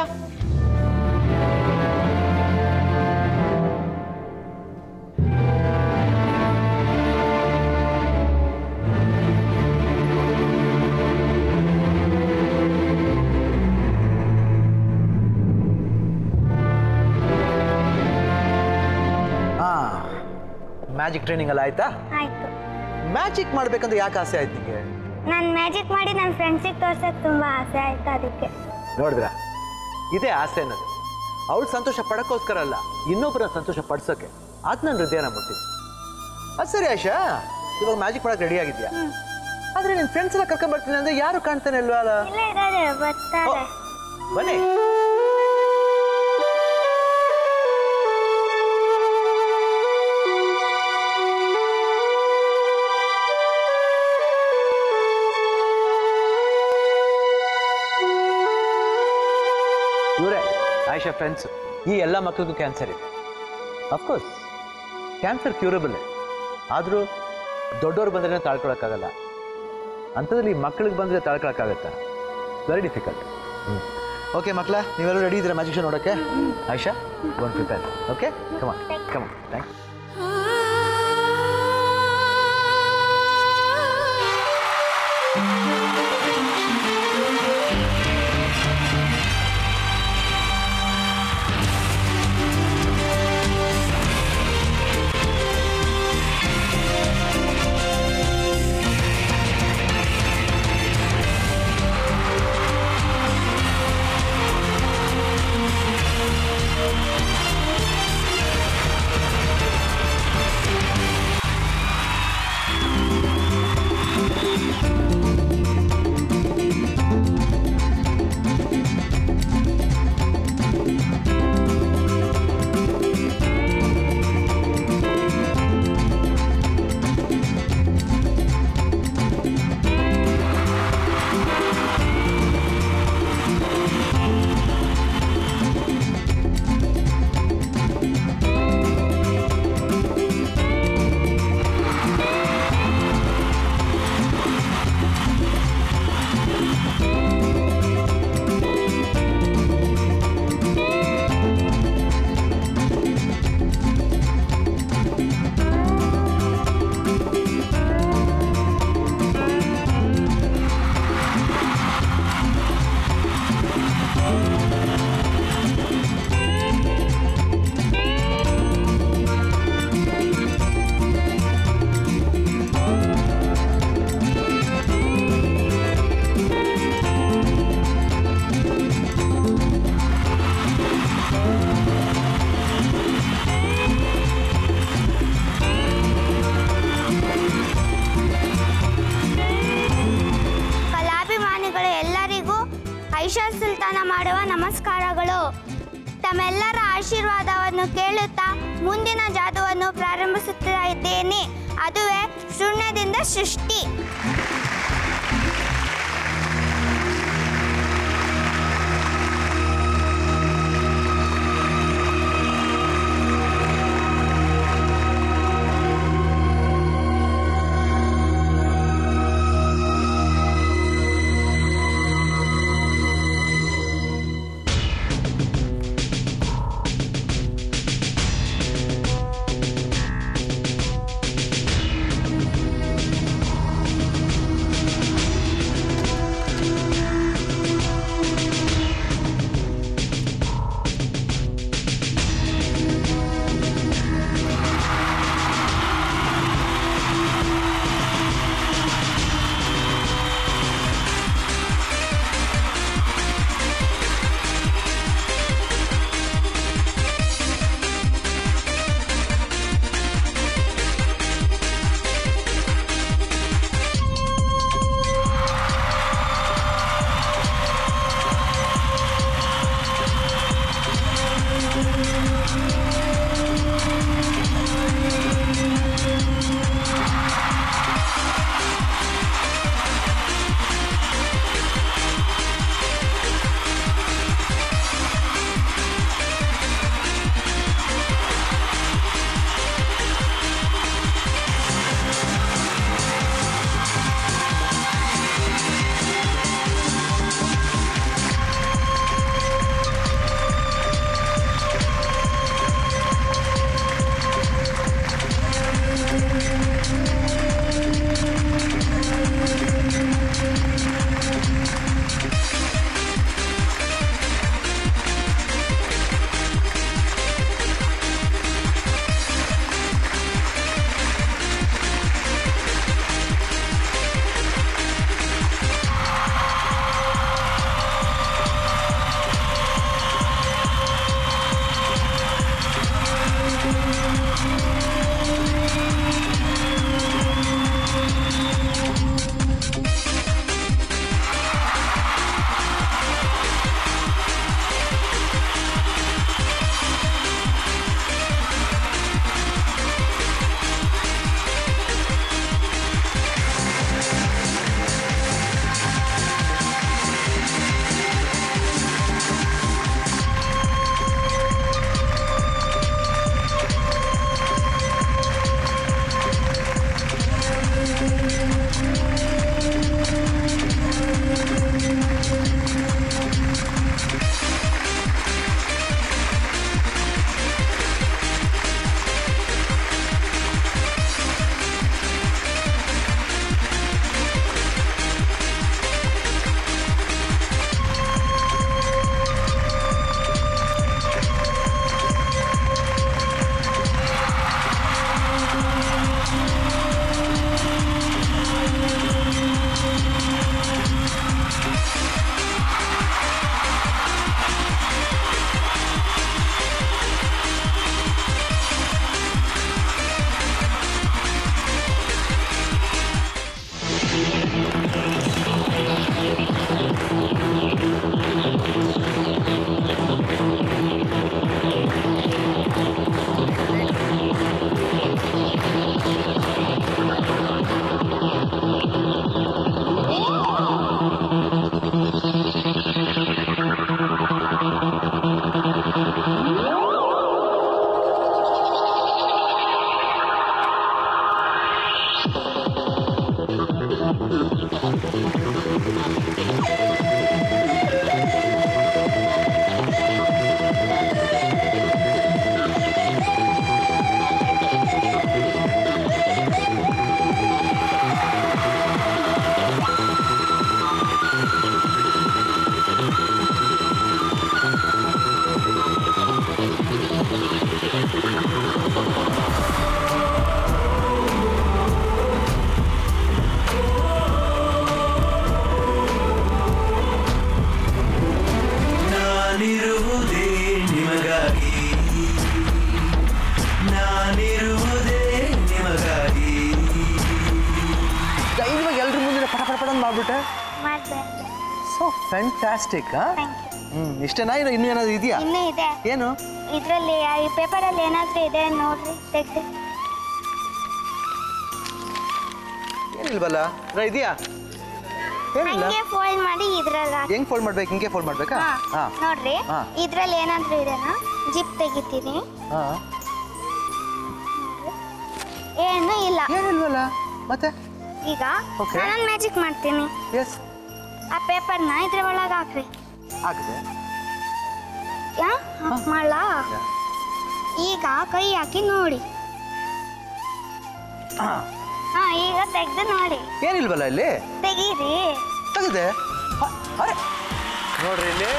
A: ಹಾ ಮ್ಯಾಜಿಕ್ ಟ್ರೈನಿಂಗ್ ಎಲ್ಲ ಆಯ್ತಾ
B: ಆಯಿತು
A: ಮ್ಯಾಜಿಕ್ ಮಾಡ್ಬೇಕಂತ ಯಾಕೆ ಆಸೆ ಆಯ್ತು ನಿಮಗೆ
B: ನಾನು ಮ್ಯಾಜಿಕ್ ಮಾಡಿ ನನ್ನ ಫ್ರೆಂಡ್ಸಿಗೆ ತೋರ್ಸೋಕೆ ತುಂಬ ಆಸೆ ಆಯಿತು ಅದಕ್ಕೆ
A: ನೋಡಿದ್ರ ಇದೇ ಆಸೆ ಅನ್ನೋದು ಅವಳು ಸಂತೋಷ ಪಡಕ್ಕೋಸ್ಕರ ಅಲ್ಲ ಇನ್ನೊಬ್ಬರ ಸಂತೋಷ ಪಡ್ಸೋಕೆ ಅದು ನನ್ನ ಹೃದಯನ ಮುಟ್ಟಿದ್ದು ಅದು ಸರಿ ಆಶಾ ಇವಾಗ ಮ್ಯಾಜಿಕ್ ಮಾಡಕ್ಕೆ ರೆಡಿ ಆಗಿದ್ಯಾ ಆದ್ರೆ ನಿನ್ನ ಫ್ರೆಂಡ್ಸ್ ಎಲ್ಲ ಕರ್ಕೊಂಡ್ ಬರ್ತೀನಿ ಅಂದ್ರೆ ಯಾರು ಕಾಣ್ತಾನೆ ಅಲ್ವಾ ಅಲ್ಲ
B: ಇಲ್ಲ ಇದ್ದಾರೆ ಬರ್ತಾರೆ
A: ಬನ್ನಿ ಇವರೇ ಆಯಿಷಾ ಫ್ರೆಂಡ್ಸ್ ಈ ಎಲ್ಲ ಮಕ್ಕಳಿಗೂ ಕ್ಯಾನ್ಸರ್ ಇದೆ ಅಫ್ಕೋರ್ಸ್ ಕ್ಯಾನ್ಸರ್ ಕ್ಯೂರಬಲ್ ಆದರೂ ದೊಡ್ಡವ್ರು ಬಂದ್ರೆ ತಾಳ್ಕೊಳಕ್ಕಾಗಲ್ಲ ಅಂಥದ್ರಲ್ಲಿ ಮಕ್ಕಳಿಗೆ ಬಂದರೆ ತಾಳ್ಕೊಳಕ್ಕಾಗತ್ತಾ ವೆರಿ ಡಿಫಿಕಲ್ಟ್ ಓಕೆ ಮಕ್ಕಳ ನೀವೆಲ್ಲರೂ ರೆಡಿ ಇದ್ದೀರಾ ಮ್ಯಾಜಿಕ್ ಶೋ ನೋಡೋಕ್ಕೆ ಆಯಿಷಾ ಒನ್ ಪ್ರಿಪೇರ್ ಓಕೆ ಕಮ ಕಮ ಥ್ಯಾಂಕ್
B: ಕಲಾಭಿಮಾನಿಗಳು ಎಲ್ಲರಿಗೂ ಐಷಾ ಸುಲ್ತಾನ ಮಾಡುವ ನಮಸ್ಕಾರಗಳು ತಮ್ಮೆಲ್ಲರ ಆಶೀರ್ವಾದವನ್ನು ಕೇಳುತ್ತಾ ಮುಂದಿನ ಜಾದುವನ್ನು ಪ್ರಾರಂಭಿಸುತ್ತಾ ಇದ್ದೇನೆ ಅದುವೇ ಶೂನ್ಯದಿಂದ ಸೃಷ್ಟಿ
A: ಫ್ಯಾಂಟಾಸ್ಟಿಕ್
B: ಥ್ಯಾಂಕ್ ಯು
A: ಹ್ಮ್ ಇಷ್ಟೇನಾ ಇಲ್ಲ ಇನ್ನೂ ಏನಾದ್ರು ಇದೆಯಾ
B: ಇನ್ನೂ ಇದೆ
A: ಏನು
B: ಇದರಲ್ಲಿ ಈ ಪೇಪರಲ್ಲಿ ಏನಾದರೂ ಇದೆ ನೋಡ್ರಿ ತೆಗ್ದು
A: ಏನಿಲ್ವಲ್ಲ ಅಲ್ಲ, ಇದೆಯಾ ಏನಿಲ್ಲ
B: ಹಂಗೆ ಫೋಲ್ಡ್ ಮಾಡಿ ಇದ್ರಲ್ಲಿ ಹಾಕಿ.
A: ಹೆಂಗ್ ಫೋಲ್ಡ್ ಮಾಡ್ಬೇಕು ಹಿಂಗೆ ಫೋಲ್ಡ್ ಮಾಡ್ಬೇಕಾ
B: ಹಾ
A: ಹಾ
B: ನೋಡ್ರಿ
A: ಹಾ.
B: ಇದ್ರಲ್ಲಿ ಏನಾದರೂ ಇದೆನಾ ಜಿಪ್ ತೆಗಿತೀನಿ
A: ಹಾ
B: ಏನು ಇಲ್ಲ
A: ಏನಿಲ್ವಲ್ಲ ಮತ್ತೆ
B: ಈಗ
A: Okay.
B: ನಾನೊಂದು ಮ್ಯಾಜಿಕ್ ಮಾಡ್ತೀನಿ
A: ಎಸ್
B: ಆ ಪೇಪರ್ನ ಇದ್ರ ಒಳಗೆ ಹಾಕ್ರಿ
A: ಆಗಿದೆ
B: ಯಾ ಮಾಡ್ಲಾ ಈಗ ಕೈ ಹಾಕಿ ನೋಡಿ
A: ಹಾ
B: ಹಾ ಈಗ ತೆಗ್ದು ನೋಡಿ
A: ಏನಿಲ್ವಲ್ಲ ಇಲ್ಲಿ
B: ತೆಗೀರಿ
A: ತೆಗೆದೆ ಹ, ಅರೆ ನೋಡ್ರಿ ಇಲ್ಲಿ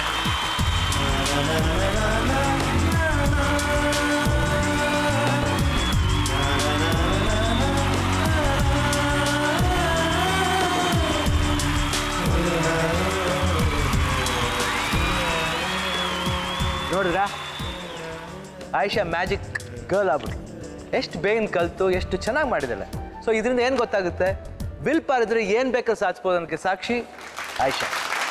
A: ನೋಡಿದ್ರಾ ಆಯಿಷಾ ಮ್ಯಾಜಿಕ್ ಗರ್ಲ್ ಆಗ್ಬಿಟ್ಟು ಎಷ್ಟು ಬೇಗನೆ ಕಲಿತು ಎಷ್ಟು ಚೆನ್ನಾಗಿ ಮಾಡಿದ್ದಾಳೆ ಸೊ ಇದರಿಂದ ಏನು ಗೊತ್ತಾಗುತ್ತೆ ವಿಲ್ ಪಾರ್ ಇದ್ರೆ ಏನು ಬೇಕಾದ್ರೆ ಸಾಧಿಸ್ಬೋದು ಅನ್ನೋಕ್ಕೆ ಸಾಕ್ಷಿ ಆಯಿಷಾ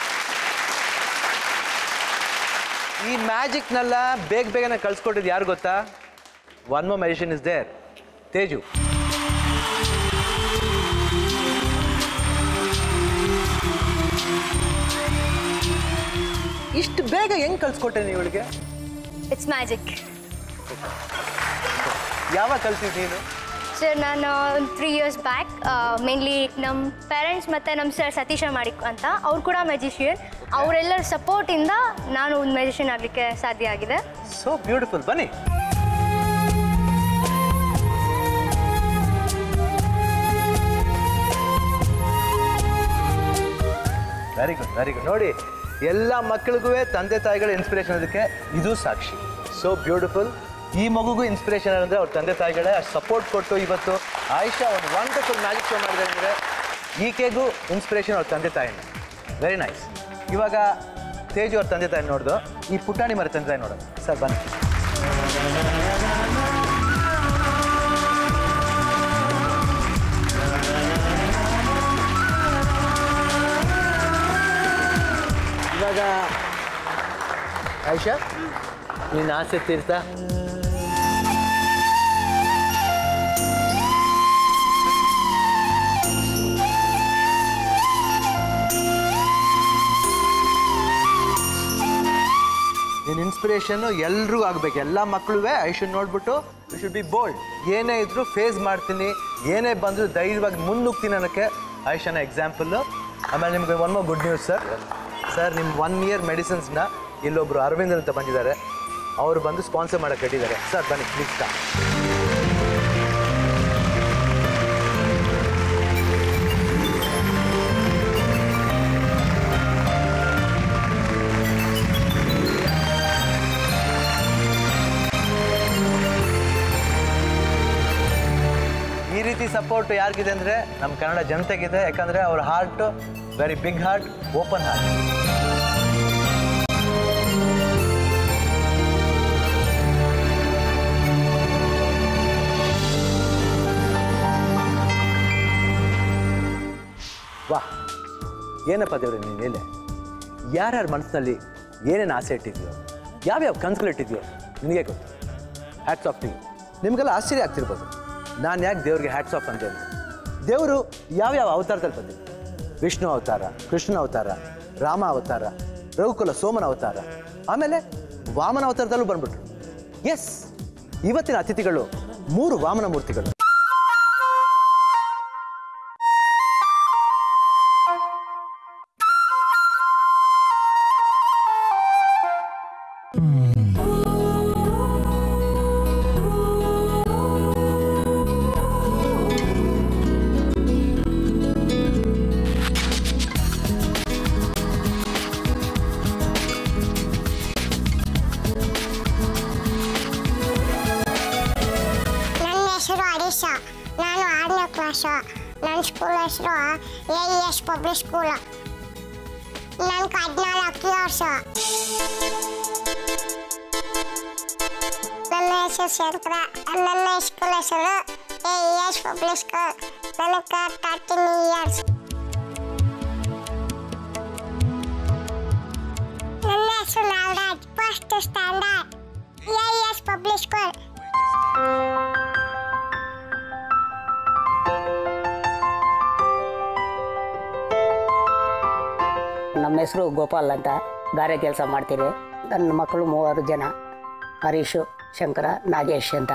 A: ಈ ಮ್ಯಾಜಿಕ್ನೆಲ್ಲ ಬೇಗ ಬೇಗನೆ ಕಳ್ಸ್ಕೊಟ್ಟಿದ್ದು ಯಾರು ಗೊತ್ತಾ ಒನ್ ಮೋ ಮೆಡಿಷನ್ ಇಸ್ ದೇರ್ ತೇಜು ಇಷ್ಟು ಬೇಗ ಹೆಂಗ್ ಕಳ್ಸ್ಕೊಟ್ಟೆ ನೀವು ಇವಳಿಗೆ
G: ಇಟ್ಸ್ ಮ್ಯಾಜಿಕ್
A: ಯಾವಾಗ ಕಲ್ತಿದ್ ನೀನು
G: ಸರ್ ನಾನು ಒಂದು ತ್ರೀ ಇಯರ್ಸ್ ಬ್ಯಾಕ್ ಮೇನ್ಲಿ ನಮ್ಮ ಪೇರೆಂಟ್ಸ್ ಮತ್ತು ನಮ್ಮ ಸರ್ ಸತೀಶ ಮಾಡಿಕ್ ಅಂತ ಅವ್ರು ಕೂಡ ಮ್ಯಾಜಿಷಿಯನ್ ಅವರೆಲ್ಲರ ಸಪೋರ್ಟಿಂದ ನಾನು ಒಂದು ಮ್ಯಾಜಿಷಿಯನ್ ಆಗಲಿಕ್ಕೆ ಸಾಧ್ಯ ಆಗಿದೆ
A: ಸೋ ಬ್ಯೂಟಿಫುಲ್ ಬನ್ನಿ ವೆರಿ ಗುಡ್ ವೆರಿ ಗುಡ್ ನೋಡಿ ಎಲ್ಲ ಮಕ್ಕಳಿಗೂ ತಂದೆ ತಾಯಿಗಳ ಇನ್ಸ್ಪಿರೇಷನ್ ಅದಕ್ಕೆ ಇದು ಸಾಕ್ಷಿ ಸೋ ಬ್ಯೂಟಿಫುಲ್ ಈ ಮಗುಗೂ ಇನ್ಸ್ಪಿರೇಷನ್ ಅಂದರೆ ಅವ್ರ ತಂದೆ ತಾಯಿಗಳೇ ಅಷ್ಟು ಸಪೋರ್ಟ್ ಕೊಟ್ಟು ಇವತ್ತು ಆಯಿಷಾ ಒಂದು ವಂಡರ್ಫುಲ್ ಮ್ಯಾಜಿಕ್ ಶೋ ಮಾಡಿದೆ ಅಂದರೆ ಈಕೆಗೂ ಇನ್ಸ್ಪಿರೇಷನ್ ಅವ್ರ ತಂದೆ ತಾಯಿನ ವೆರಿ ನೈಸ್ ಇವಾಗ ತೇಜು ಅವ್ರ ತಂದೆ ತಾಯಿ ನೋಡ್ದು ಈ ಪುಟಾಣಿ ಮರ ತಂದೆ ತಾಯಿ ನೋಡೋದು ಸರ್ ಬನ್ನಿ ಇವಾಗ ಆಯಿಷಾ ನಿನ್ನ ಆಸೆ ತೀರ್ತಾ ನಿನ್ನ ಇನ್ಸ್ಪಿರೇಷನ್ನು ಎಲ್ರಿಗೂ ಆಗ್ಬೇಕು ಎಲ್ಲ ಮಕ್ಕಳು ಐ ಶುಡ್ ನೋಡ್ಬಿಟ್ಟು ಯು ಶುಡ್ ಬಿ ಬೋಲ್ಡ್ ಏನೇ ಇದ್ರೂ ಫೇಸ್ ಮಾಡ್ತೀನಿ ಏನೇ ಬಂದರೂ ಧೈರ್ಯವಾಗಿ ಮುನ್ನುಗ್ತೀನಿ ಅನ್ನೋಕ್ಕೆ ಆಯುಷನ ಎಕ್ಸಾಂಪಲ್ಲು ಆಮೇಲೆ ನಿಮ್ಗೆ one more good news sir sir ನಿಮ್ಮ ಒನ್ ಇಯರ್ ಮೆಡಿಸಿನ್ಸ್ನ ಇಲ್ಲೊಬ್ರು ಅರವಿಂದ್ ಅಂತ ಬಂದಿದ್ದಾರೆ ಅವರು ಬಂದು ಸ್ಪಾನ್ಸರ್ ಮಾಡೋಕ್ಕೆ ಕಟ್ಟಿದ್ದಾರೆ ಸರ್ ಬನ್ನಿ ಪ್ಲೀಸ್ ಕಾ ಈ ರೀತಿ ಸಪೋರ್ಟ್ ಯಾರಿಗಿದೆ ಅಂದರೆ ನಮ್ಮ ಕನ್ನಡ ಜನತೆಗಿದೆ ಯಾಕಂದರೆ ಅವ್ರ heart very big heart open heart ವಾಹ್ ಏನಪ್ಪ ದೇವ್ರೆ ನೀನು ಹೇಳಿ ಯಾರ್ಯಾರ ಮನಸ್ಸಿನಲ್ಲಿ ಏನೇನು ಆಸೆ ಇಟ್ಟಿದ್ಯೋ ಯಾವ್ಯಾವ ಕನಸುಗಳು ಇಟ್ಟಿದ್ಯೋ ನಿನಗೆ ಗೊತ್ತು ಹ್ಯಾಟ್ಸ್ ಆಫ್ ನೀವು ನಿಮಗೆಲ್ಲ ಆಶ್ಚರ್ಯ ಆಗ್ತಿರ್ಬೋದು ನಾನು ಯಾಕೆ ದೇವ್ರಿಗೆ ಹ್ಯಾಟ್ಸ್ ಆಫ್ ಅಂತ ಹೇಳಿದೆ ದೇವರು ಯಾವ್ಯಾವ ಅವತಾರದಲ್ಲಿ ಬಂದಿದೆ ವಿಷ್ಣು ಅವತಾರ ಕೃಷ್ಣ ಅವತಾರ ರಾಮ ಅವತಾರ ರಘುಕುಲ ಸೋಮನ ಅವತಾರ ಆಮೇಲೆ ವಾಮನ ಅವತಾರದಲ್ಲೂ ಬಂದ್ಬಿಟ್ರು ಎಸ್ ಇವತ್ತಿನ ಅತಿಥಿಗಳು ಮೂರು ವಾಮನ ಮೂರ್ತಿಗಳು
I: ನನ್ನ ಹೆಸರು ಹರೀಶ ನಾನು ಆರನೇ ಕ್ಲಾಸು ನನ್ನ ಸ್ಕೂಲ್ ಹೆಸರು A E S public school ನನಗೆ ಹದಿನಾಲ್ಕು ವರ್ಷ ನನ್ನ ಹೆಸರು ಶಂಕರ ನನ್ನ ಸ್ಕೂಲ್ ಹೆಸರು A E S public school ನನಗೆ ತರ್ಟೀನ್ ಇಯರ್ಸ್ ಹೆಸರು Nagaraj first standard A S public school
J: ನಮ್ಮ ಹೆಸರು ಗೋಪಾಲ್ ಅಂತ ಗಾರೆ ಕೆಲಸ ಮಾಡ್ತೀರಿ ನನ್ನ ಮಕ್ಕಳು ಮೂವರು ಜನ ಹರೀಶು ಶಂಕರ ನಾಗೇಶ್ ಅಂತ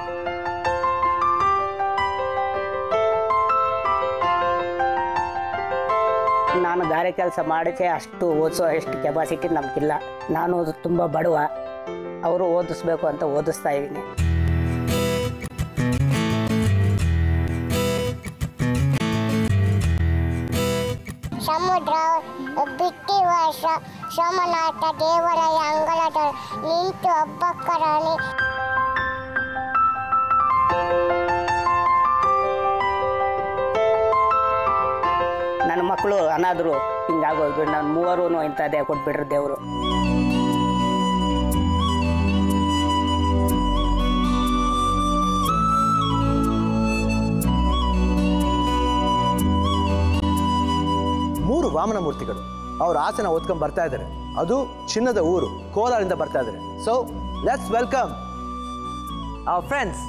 J: ನಾನು ಗಾರೆ ಕೆಲಸ ಮಾಡೋಕ್ಕೆ ಅಷ್ಟು ಓದಿಸೋ ಅಷ್ಟು ಕೆಪಾಸಿಟಿ ನಮಗಿಲ್ಲ ನಾನು ತುಂಬ ಬಡವ ಅವರು ಓದಿಸ್ಬೇಕು ಅಂತ ಓದಿಸ್ತಾ ಇದ್ದೀನಿ
I: ಸಮುದ್ರ ಬಿಟ್ಟಿ ವರ್ಷ ಸೋಮನಾಥ ದೇವರಾಯ ಅಂಗಳದ ನಿಂತು ಹಬ್ಬಕ್ಕರಾಣಿ
J: ನನ್ನ ಮಕ್ಕಳು ಅನಾದರು ಹಿಂಗಾಗೋದು ನಾನು ಮೂವರು ಇಂಥದ್ದೇ ಕೊಟ್ಬಿಟ್ರು ದೇವರು
A: ಮೂರು ವಾಮನ ಮೂರ್ತಿಗಳು ಅವ್ರ ಆಸನ ಓದ್ಕೊಂಡ್ ಬರ್ತಾ ಇದ್ದಾರೆ ಅದು ಚಿನ್ನದ ಊರು ಕೋಲಾರಿಂದ ಬರ್ತಾ ಇದ್ದಾರೆ so let's welcome our friends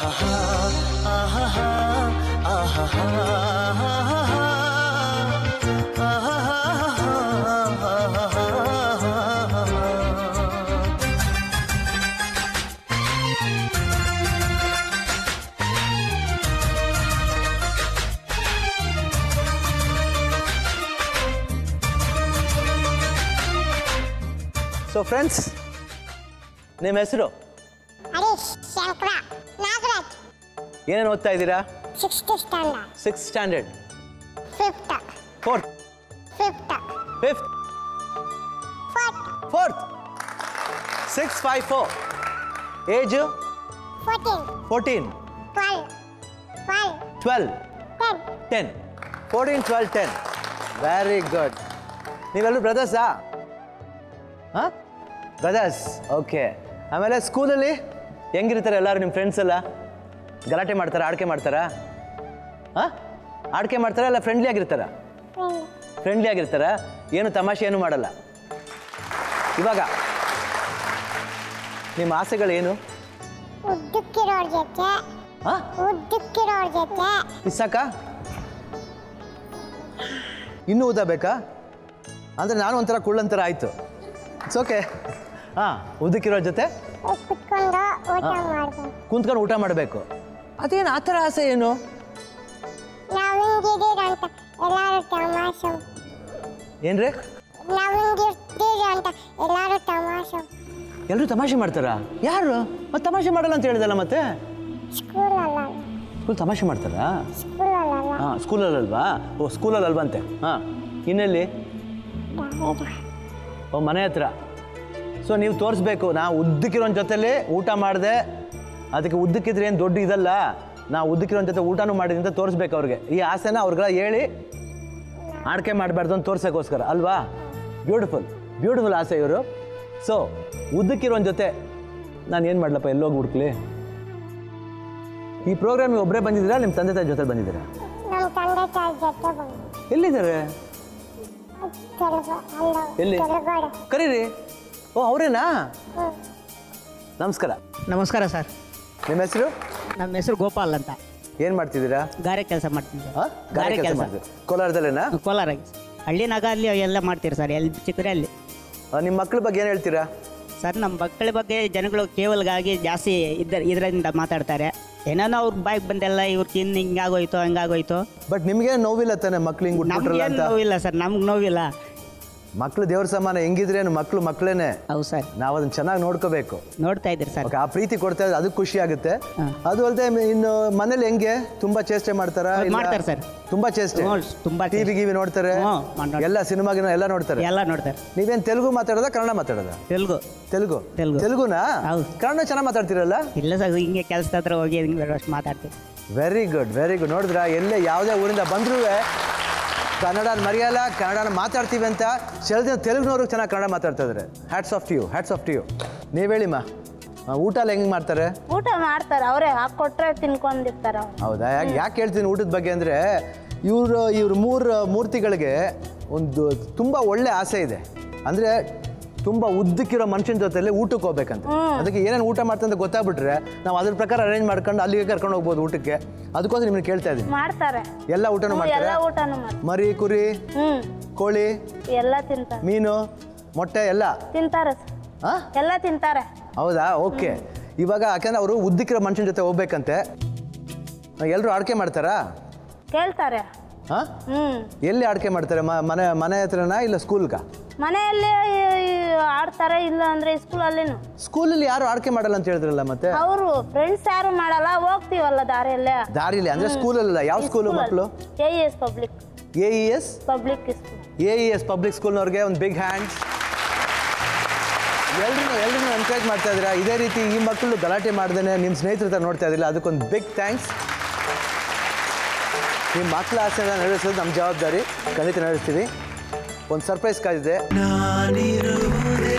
A: so friends ನಿಮ್ಮ ಹೆಸರು
I: ಹರೀಶ್ ಶಂಕರ ನಾಗರಾಜ್
A: ಏನೇನು ಓದ್ತಾ ಇದ್ದೀರಾ
I: sixth standard
A: six standard
I: fifth
A: fourth
I: fifth
A: fifth
I: fourth
A: fourth six five four age
I: fourteen
A: fourteen
I: twelve twelve
A: twelve
I: ten
A: ten fourteen twelve ten very good ನೀವೆಲ್ಲರೂ ಬ್ರದರ್ಸಾ ಹಾಂ brothers okay ಆಮೇಲೆ ಸ್ಕೂಲಲ್ಲಿ ಹೆಂಗಿರ್ತಾರೆ ಎಲ್ಲರೂ ನಿಮ್ಮ ಫ್ರೆಂಡ್ಸ್ ಎಲ್ಲ ಗಲಾಟೆ ಮಾಡ್ತಾರಾ ಆಡ್ಕೆ ಮಾಡ್ತಾರಾ ಹಾಂ ಆಡ್ಕೆ ಮಾಡ್ತಾರಾ ಇಲ್ಲ ಫ್ರೆಂಡ್ಲಿ ಆಗಿರ್ತಾರಾ ಫ್ರೆಂಡ್ಲಿ ಆಗಿರ್ತಾರಾ ಏನು ತಮಾಷೆ ಏನು ಮಾಡಲ್ಲ ಇವಾಗ ನಿಮ್ಮ ಆಸೆಗಳೇನು
I: ಉದ್ದಕ್ಕಿರೋರ್ ಜೊತೆ
A: ಹಾಂ
I: ಉದ್ದಕ್ಕಿರೋರ್ ಜೊತೆ
A: ಇಸಾಕ ಇನ್ನೂ ಉದ್ದ ಬೇಕಾ ಅಂದರೆ ನಾನು ಒಂಥರ ಕುಳ್ಳಂತರ ಆಯಿತು ಇಟ್ಸ್ ಓಕೆ ಹಾಂ ಉದ್ದಕ್ಕಿರೋ ಜೊತೆ
I: ಕುತ್ಕೊಂಡು ಊಟ ಮಾಡ್ಬೇಕು
A: ಕುಂತ್ಕೊಂಡು ಊಟ ಮಾಡಬೇಕು ಅದೇನು ಆ ಥರ ಆಸೆ ಏನು
I: ನಾವ್ ಹಿಂಗಿದ್ದೀರ ಅಂತ ಎಲ್ಲಾರು ತಮಾಷೆ
A: ಏನ್ರಿ
I: ನಾವ್ ಹಿಂಗಿರ್ತೀರ ಅಂತ ಎಲ್ಲಾರು ತಮಾಷೆ
A: ಎಲ್ಲರೂ ತಮಾಷೆ ಮಾಡ್ತಾರಾ ಯಾರು ಮತ್ತೆ ತಮಾಷೆ ಮಾಡಲ್ಲ ಅಂತ ಹೇಳಿದಲ್ಲ ಮತ್ತೆ
I: ಸ್ಕೂಲಲ್ಲ
A: ಸ್ಕೂಲ್ ತಮಾಷೆ ಮಾಡ್ತಾರಾ
I: ಸ್ಕೂಲಲ್ಲ
A: ಹಾಂ ಸ್ಕೂಲಲ್ಲಲ್ವಾ ಓ ಸ್ಕೂಲಲ್ಲಿ ಅಲ್ವಂತೆ ಹಾಂ ಇನ್ನೆಲ್ಲಿ ಓ ಮನೆ ಹತ್ರ ಸೊ ನೀವು ತೋರಿಸ್ಬೇಕು ನಾ ಉದ್ದಕ್ಕಿರೋ ಜೊತೆಲಿ ಊಟ ಮಾಡಿದೆ ಅದಕ್ಕೆ ಉದ್ದಕ್ಕಿದ್ರೆ ಏನು ದೊಡ್ಡ ಇದಲ್ಲ ನಾ ಉದ್ದಕ್ಕಿರೋ ಜೊತೆ ಊಟನೂ ಮಾಡಿದೆ ಅಂತ ತೋರಿಸ್ಬೇಕು ಅವ್ರಿಗೆ ಈ ಆಸೆನ ಅವ್ರಿಗೆಲ್ಲ ಹೇಳಿ ಆಡ್ಕೆ ಮಾಡಬಾರ್ದು ಅಂತ ತೋರ್ಸೋಕ್ಕೋಸ್ಕರ ಅಲ್ವಾ ಬ್ಯೂಟಿಫುಲ್ ಬ್ಯೂಟಿಫುಲ್ ಆಸೆ ಇವರು ಸೊ ಉದ್ದಕ್ಕಿರೋ ಜೊತೆ ನಾನು ಏನು ಮಾಡ್ಲಪ್ಪ ಎಲ್ಲೋಗಿ ಹುಡ್ಕ್ಲಿ ಈ ಪ್ರೋಗ್ರಾಮಿಗೆ ಒಬ್ಬರೇ ಬಂದಿದ್ದೀರಾ ನಿಮ್ಮ ತಂದೆ ತಾಯಿ ಜೊತೆ ಬಂದಿದ್ದೀರಾ
I: ನಮ್ಮ ತಂದೆ ತಾಯಿ ಜೊತೆ ಬಂದು
A: ಎಲ್ಲಿದ್ದಾರೆ
I: ತೆಲುಗು ಅಲ್ಲ
A: ಎಲ್ಲಿ
I: ತೆಲುಗಡೆ
A: ಕರೀರಿ ಓ ಅವರೇನಾ ನಮಸ್ಕಾರ
K: ನಮಸ್ಕಾರ ಸರ್
A: ನಿಮ್ಮ ಹೆಸರು
K: ನಮ್ಮ ಹೆಸರು ಗೋಪಾಲ್ ಅಂತ
A: ಏನು ಮಾಡ್ತಿದ್ದೀರಾ
K: ಗಾರೆ ಕೆಲಸ ಮಾಡ್ತೀನಿ ಸರ್.
A: ಆ? ಗಾರೆ
K: ಗಾರೆ
A: ಕೆಲಸ
K: ಕೆಲಸ
A: ಮಾಡ್ತೀರಿ ಕೋಲಾರದಲ್ಲೇನಾ
K: ಕೋಲಾರ ಹಳ್ಳಿನಾಗ ಅಲ್ಲಿ ಎಲ್ಲ ಮಾಡ್ತೀರಿ ಸರ್ ಎಲ್ಲಿ ಚಿಕ್ಕರೆ ಅಲ್ಲಿ
A: ಆ, ನಿಮ್ಮ ಮಕ್ಕಳ ಬಗ್ಗೆ ಏನು ಹೇಳ್ತೀರಾ
K: ಸರ್ ನಮ್ಮ ಮಕ್ಕಳ ಬಗ್ಗೆ ಜನಗಳು ಕೇವಲ್ಗಾಗಿ ಜಾಸ್ತಿ ಇದ್ದ ಇದರಿಂದ ಮಾತಾಡ್ತಾರೆ ಏನೇನೋ ಅವ್ರ ಬಾಯಿಗೆ ಬಂದೆಲ್ಲ ಇವ್ರ ತಿಂದು ಹಿಂಗಾಗೋಯ್ತು ಹಂಗಾಗೋಯ್ತು
A: ಬಟ್ ನಿಮ್ಗೆ ನೋವಿಲ್ಲ ತಾನೆ ಮಕ್ಳು ಹಿಂಗೆ ಉಟ್ಬಿಟ್ರಲ್ಲ
K: ನಮ್ಗೇನು
A: ಅಂತ
K: ನೋವಿಲ್ಲ ಸರ್ ನಮ್ಗೆ ನೋವಿಲ್ಲ
A: ಮಕ್ಳು ದೇವ್ರ ಸಮಾನ ಹೆಂಗಿದ್ರೇನು ಮಕ್ಳು ಮಕ್ಳೇನೆ
K: ಹೌದು ಸರ್
A: ನಾವು ಅದನ್ನ ಚೆನ್ನಾಗಿ ನೋಡ್ಕೋಬೇಕು
K: ನೋಡ್ತಾ ಇದ್ದೀರಿ ಸರ್
A: ಓಕೆ ಆ ಪ್ರೀತಿ ಕೊಡ್ತಾ ಇದ್ರೆ ಅದು ಖುಷಿ ಆಗುತ್ತೆ ಅದು ಅಲ್ಲದೆ ಇನ್ನು ಮನೇಲಿ ಹೆಂಗೆ ತುಂಬಾ ಚೇಷ್ಟೆ ಮಾಡ್ತಾರಾ ಇಲ್ಲ-
K: ಮಾಡ್ತಾರೆ ಸರ್.
A: ತುಂಬಾ ಚೇಷ್ಟೆ
K: ಹ್ಞೂ, ತುಂಬಾ
A: ಟಿವಿ ಗಿವಿ ನೋಡ್ತಾರೆ
K: ಹ್ಞೂ, ಮಾಡ್-
A: ಎಲ್ಲ ಸಿನಿಮಾಗಿನ ಎಲ್ಲ ನೋಡ್ತಾರೆ
K: ಎಲ್ಲ ನೋಡ್ತಾರೆ
A: ನೀವೇನ್ ತೆಲುಗು ಮಾತಾಡೋದ ಕನ್ನಡ ಮಾತಾಡೋದ
K: ತೆಲುಗು
A: ತೆಲುಗು
K: ತೆಲುಗು.
A: ತೆಲುಗುನಾ
K: ಹೌದು.
A: ಕನ್ನಡ ಚೆನ್ನಾಗಿ ಮಾತಾಡ್ತಿರಲ್ಲ
K: ಇಲ್ಲ ಸರ್ ಹಿಂಗೆ ಕೆಲಸದ ಹತ್ರ ಹೋಗಿ ಹಿಂಗೆ ಬರೋಷ್ಟು ಮಾತಾಡ್ತೀವಿ
A: ವೆರಿ ಗುಡ್ ವೆರಿ ಗುಡ್ ನೋಡಿದ್ರ ಎಲ್ಲೇ ಯಾವುದೇ ಊರಿಂದ ಬಂದ್ರೂ ಕನ್ನಡ ಮರೆಯಲ್ಲ ಕನ್ನಡನ ಮಾತಾಡ್ತೀವಿ ಅಂತ ಚಲದ ತೆಲುಗುನವರು ಚೆನ್ನಾಗಿ ಕನ್ನಡ ಮಾತಾಡ್ತಾ ಇದ್ದಾರೆ hats off you hats off you ನೀವು ಹೇಳಿಮ್ಮ ಆ, ಊಟ ಎಲ್ಲ ಹೆಂಗೆ ಮಾಡ್ತಾರೆ
B: ಊಟ ಮಾಡ್ತಾರೆ ಅವರೇ ಹಾಕೊಟ್ರೆ ತಿನ್ಕೊಂಡಿರ್ತಾರೆ ಅವ್ರು
A: ಹೌದಾ ಯಾಕೆ ಯಾಕೆ ಹೇಳ್ತೀನಿ ಊಟದ ಬಗ್ಗೆ ಅಂದರೆ ಇವರು ಇವ್ರ ಮೂರು ಮೂರ್ತಿಗಳಿಗೆ ಒಂದು ತುಂಬ ಒಳ್ಳೆ ಆಸೆ ಇದೆ ಅಂದರೆ ತುಂಬ ಉದ್ದಕ್ಕಿರೋ ಮನುಷ್ಯನ ಜೊತೆಲಿ ಊಟಕ್ಕೆ ಹೋಗ್ಬೇಕಂತ ಅದಕ್ಕೆ ಏನೇನು ಊಟ ಮಾಡ್ತಾರೆ ಅಂತ ಗೊತ್ತಾಗ್ಬಿಟ್ರೆ ನಾವು ಅದ್ರ ಪ್ರಕಾರ ಅರೇಂಜ್ ಮಾಡ್ಕೊಂಡು ಅಲ್ಲಿಗೆ ಕರ್ಕೊಂಡು ಹೋಗ್ಬೋದು ಊಟಕ್ಕೆ ಅದಕ್ಕೋಸ್ಕರ ನಿಮ್ಮನ್ನ ಕೇಳ್ತಾ ಇದ್ದೀನಿ
L: ಮಾಡ್ತಾರೆ
A: ಎಲ್ಲ ಊಟನೂ
L: ಹ್ಮ್,
A: ಮಾಡ್ತಾರೆ
L: ಎಲ್ಲ ಊಟನೂ ಮಾಡ್ತಾರೆ
A: ಮರಿ ಕುರಿ
L: ಹ್ಮ್
A: ಕೋಳಿ
L: ಎಲ್ಲ ತಿಂತಾರೆ
A: ಮೀನು ಮೊಟ್ಟೆ ಎಲ್ಲ
L: ತಿಂತಾರೆ ಸರ್.
A: ಆ?
L: ಎಲ್ಲ ತಿಂತಾರೆ
A: ಹೌದಾ ಓಕೆ ಇವಾಗ ಯಾಕಂದ್ರೆ ಅವರು ಉದ್ದಕ್ಕಿರೋ ಮನುಷ್ಯನ ಜೊತೆ ಹೋಗ್ಬೇಕಂತೆ ಎಲ್ಲರೂ ಆಡ್ಕೆ ಮಾಡ್ತಾರಾ
L: ಕೇಳ್ತಾರೆ
A: ಹಾಂ
L: ಹ್ಮ್
A: ಎಲ್ಲಿ ಆಡ್ಕೆ ಮಾಡ್ತಾರೆ ಮ- ಮನೆ ಮನೆ ಹತ್ರನಾ ಇಲ್ಲ ಸ್ಕೂಲ್ಗಾ
L: ಮನೆಯಲ್ಲಿ ಆಡ್ತಾರೆ ಇಲ್ಲ ಅಂದ್ರೆ ಸ್ಕೂಲಲ್ಲಿನು
A: ಸ್ಕೂಲಲ್ಲಿ ಯಾರು ಆಡ್ಕೆ ಮಾಡಲ್ಲ ಅಂತ ಹೇಳಿದ್ರಲ್ಲ ಮತ್ತೆ
L: ಅವರು ಫ್ರೆಂಡ್ಸ್ ಯಾರು ಮಾಡಲ್ಲ ಹೋಗ್ತೀವಲ್ಲ ದಾರಿಯಲ್ಲೇ
A: ದಾರಿಲಿ ಅಂದ್ರೆ ಸ್ಕೂಲಲ್ಲ ಯಾವ ಸ್ಕೂಲು ಮಕ್ಕಳು
L: A S public
A: A E S
L: public school
A: A E S public ಸ್ಕೂಲ್ನವ್ರಿಗೆ ಒಂದು ಬಿಗ್ ಹ್ಯಾಂಡ್ಸ್ ಎಲ್ರೂ ಎಲ್ರೂ ಎನ್ಕರೇಜ್ ಮಾಡ್ತಾ ಇದ್ದೀರಾ ಇದೇ ರೀತಿ ಈ ಮಕ್ಕಳು ಗಲಾಟೆ ಮಾಡ್ದೇನೆ ನಿಮ್ಮ ಸ್ನೇಹಿತರ ಹತ್ರ ನೋಡ್ತಾ ಇದ್ದಿಲ್ಲ ಅದಕ್ಕೊಂದು ಬಿಗ್ ಥ್ಯಾಂಕ್ಸ್ ನಿಮ್ಮ ಮಕ್ಕಳ ಆಸೆನ ನಡೆಸೋದು ನಮ್ಮ ಜವಾಬ್ದಾರಿ ಖಂಡಿತ ನಡೆಸ್ತೀವಿ ಒಂದು ಸರ್ಪ್ರೈಸ್ ಕಾದಿದೆ
F: ನಾನಿರುವುದೇ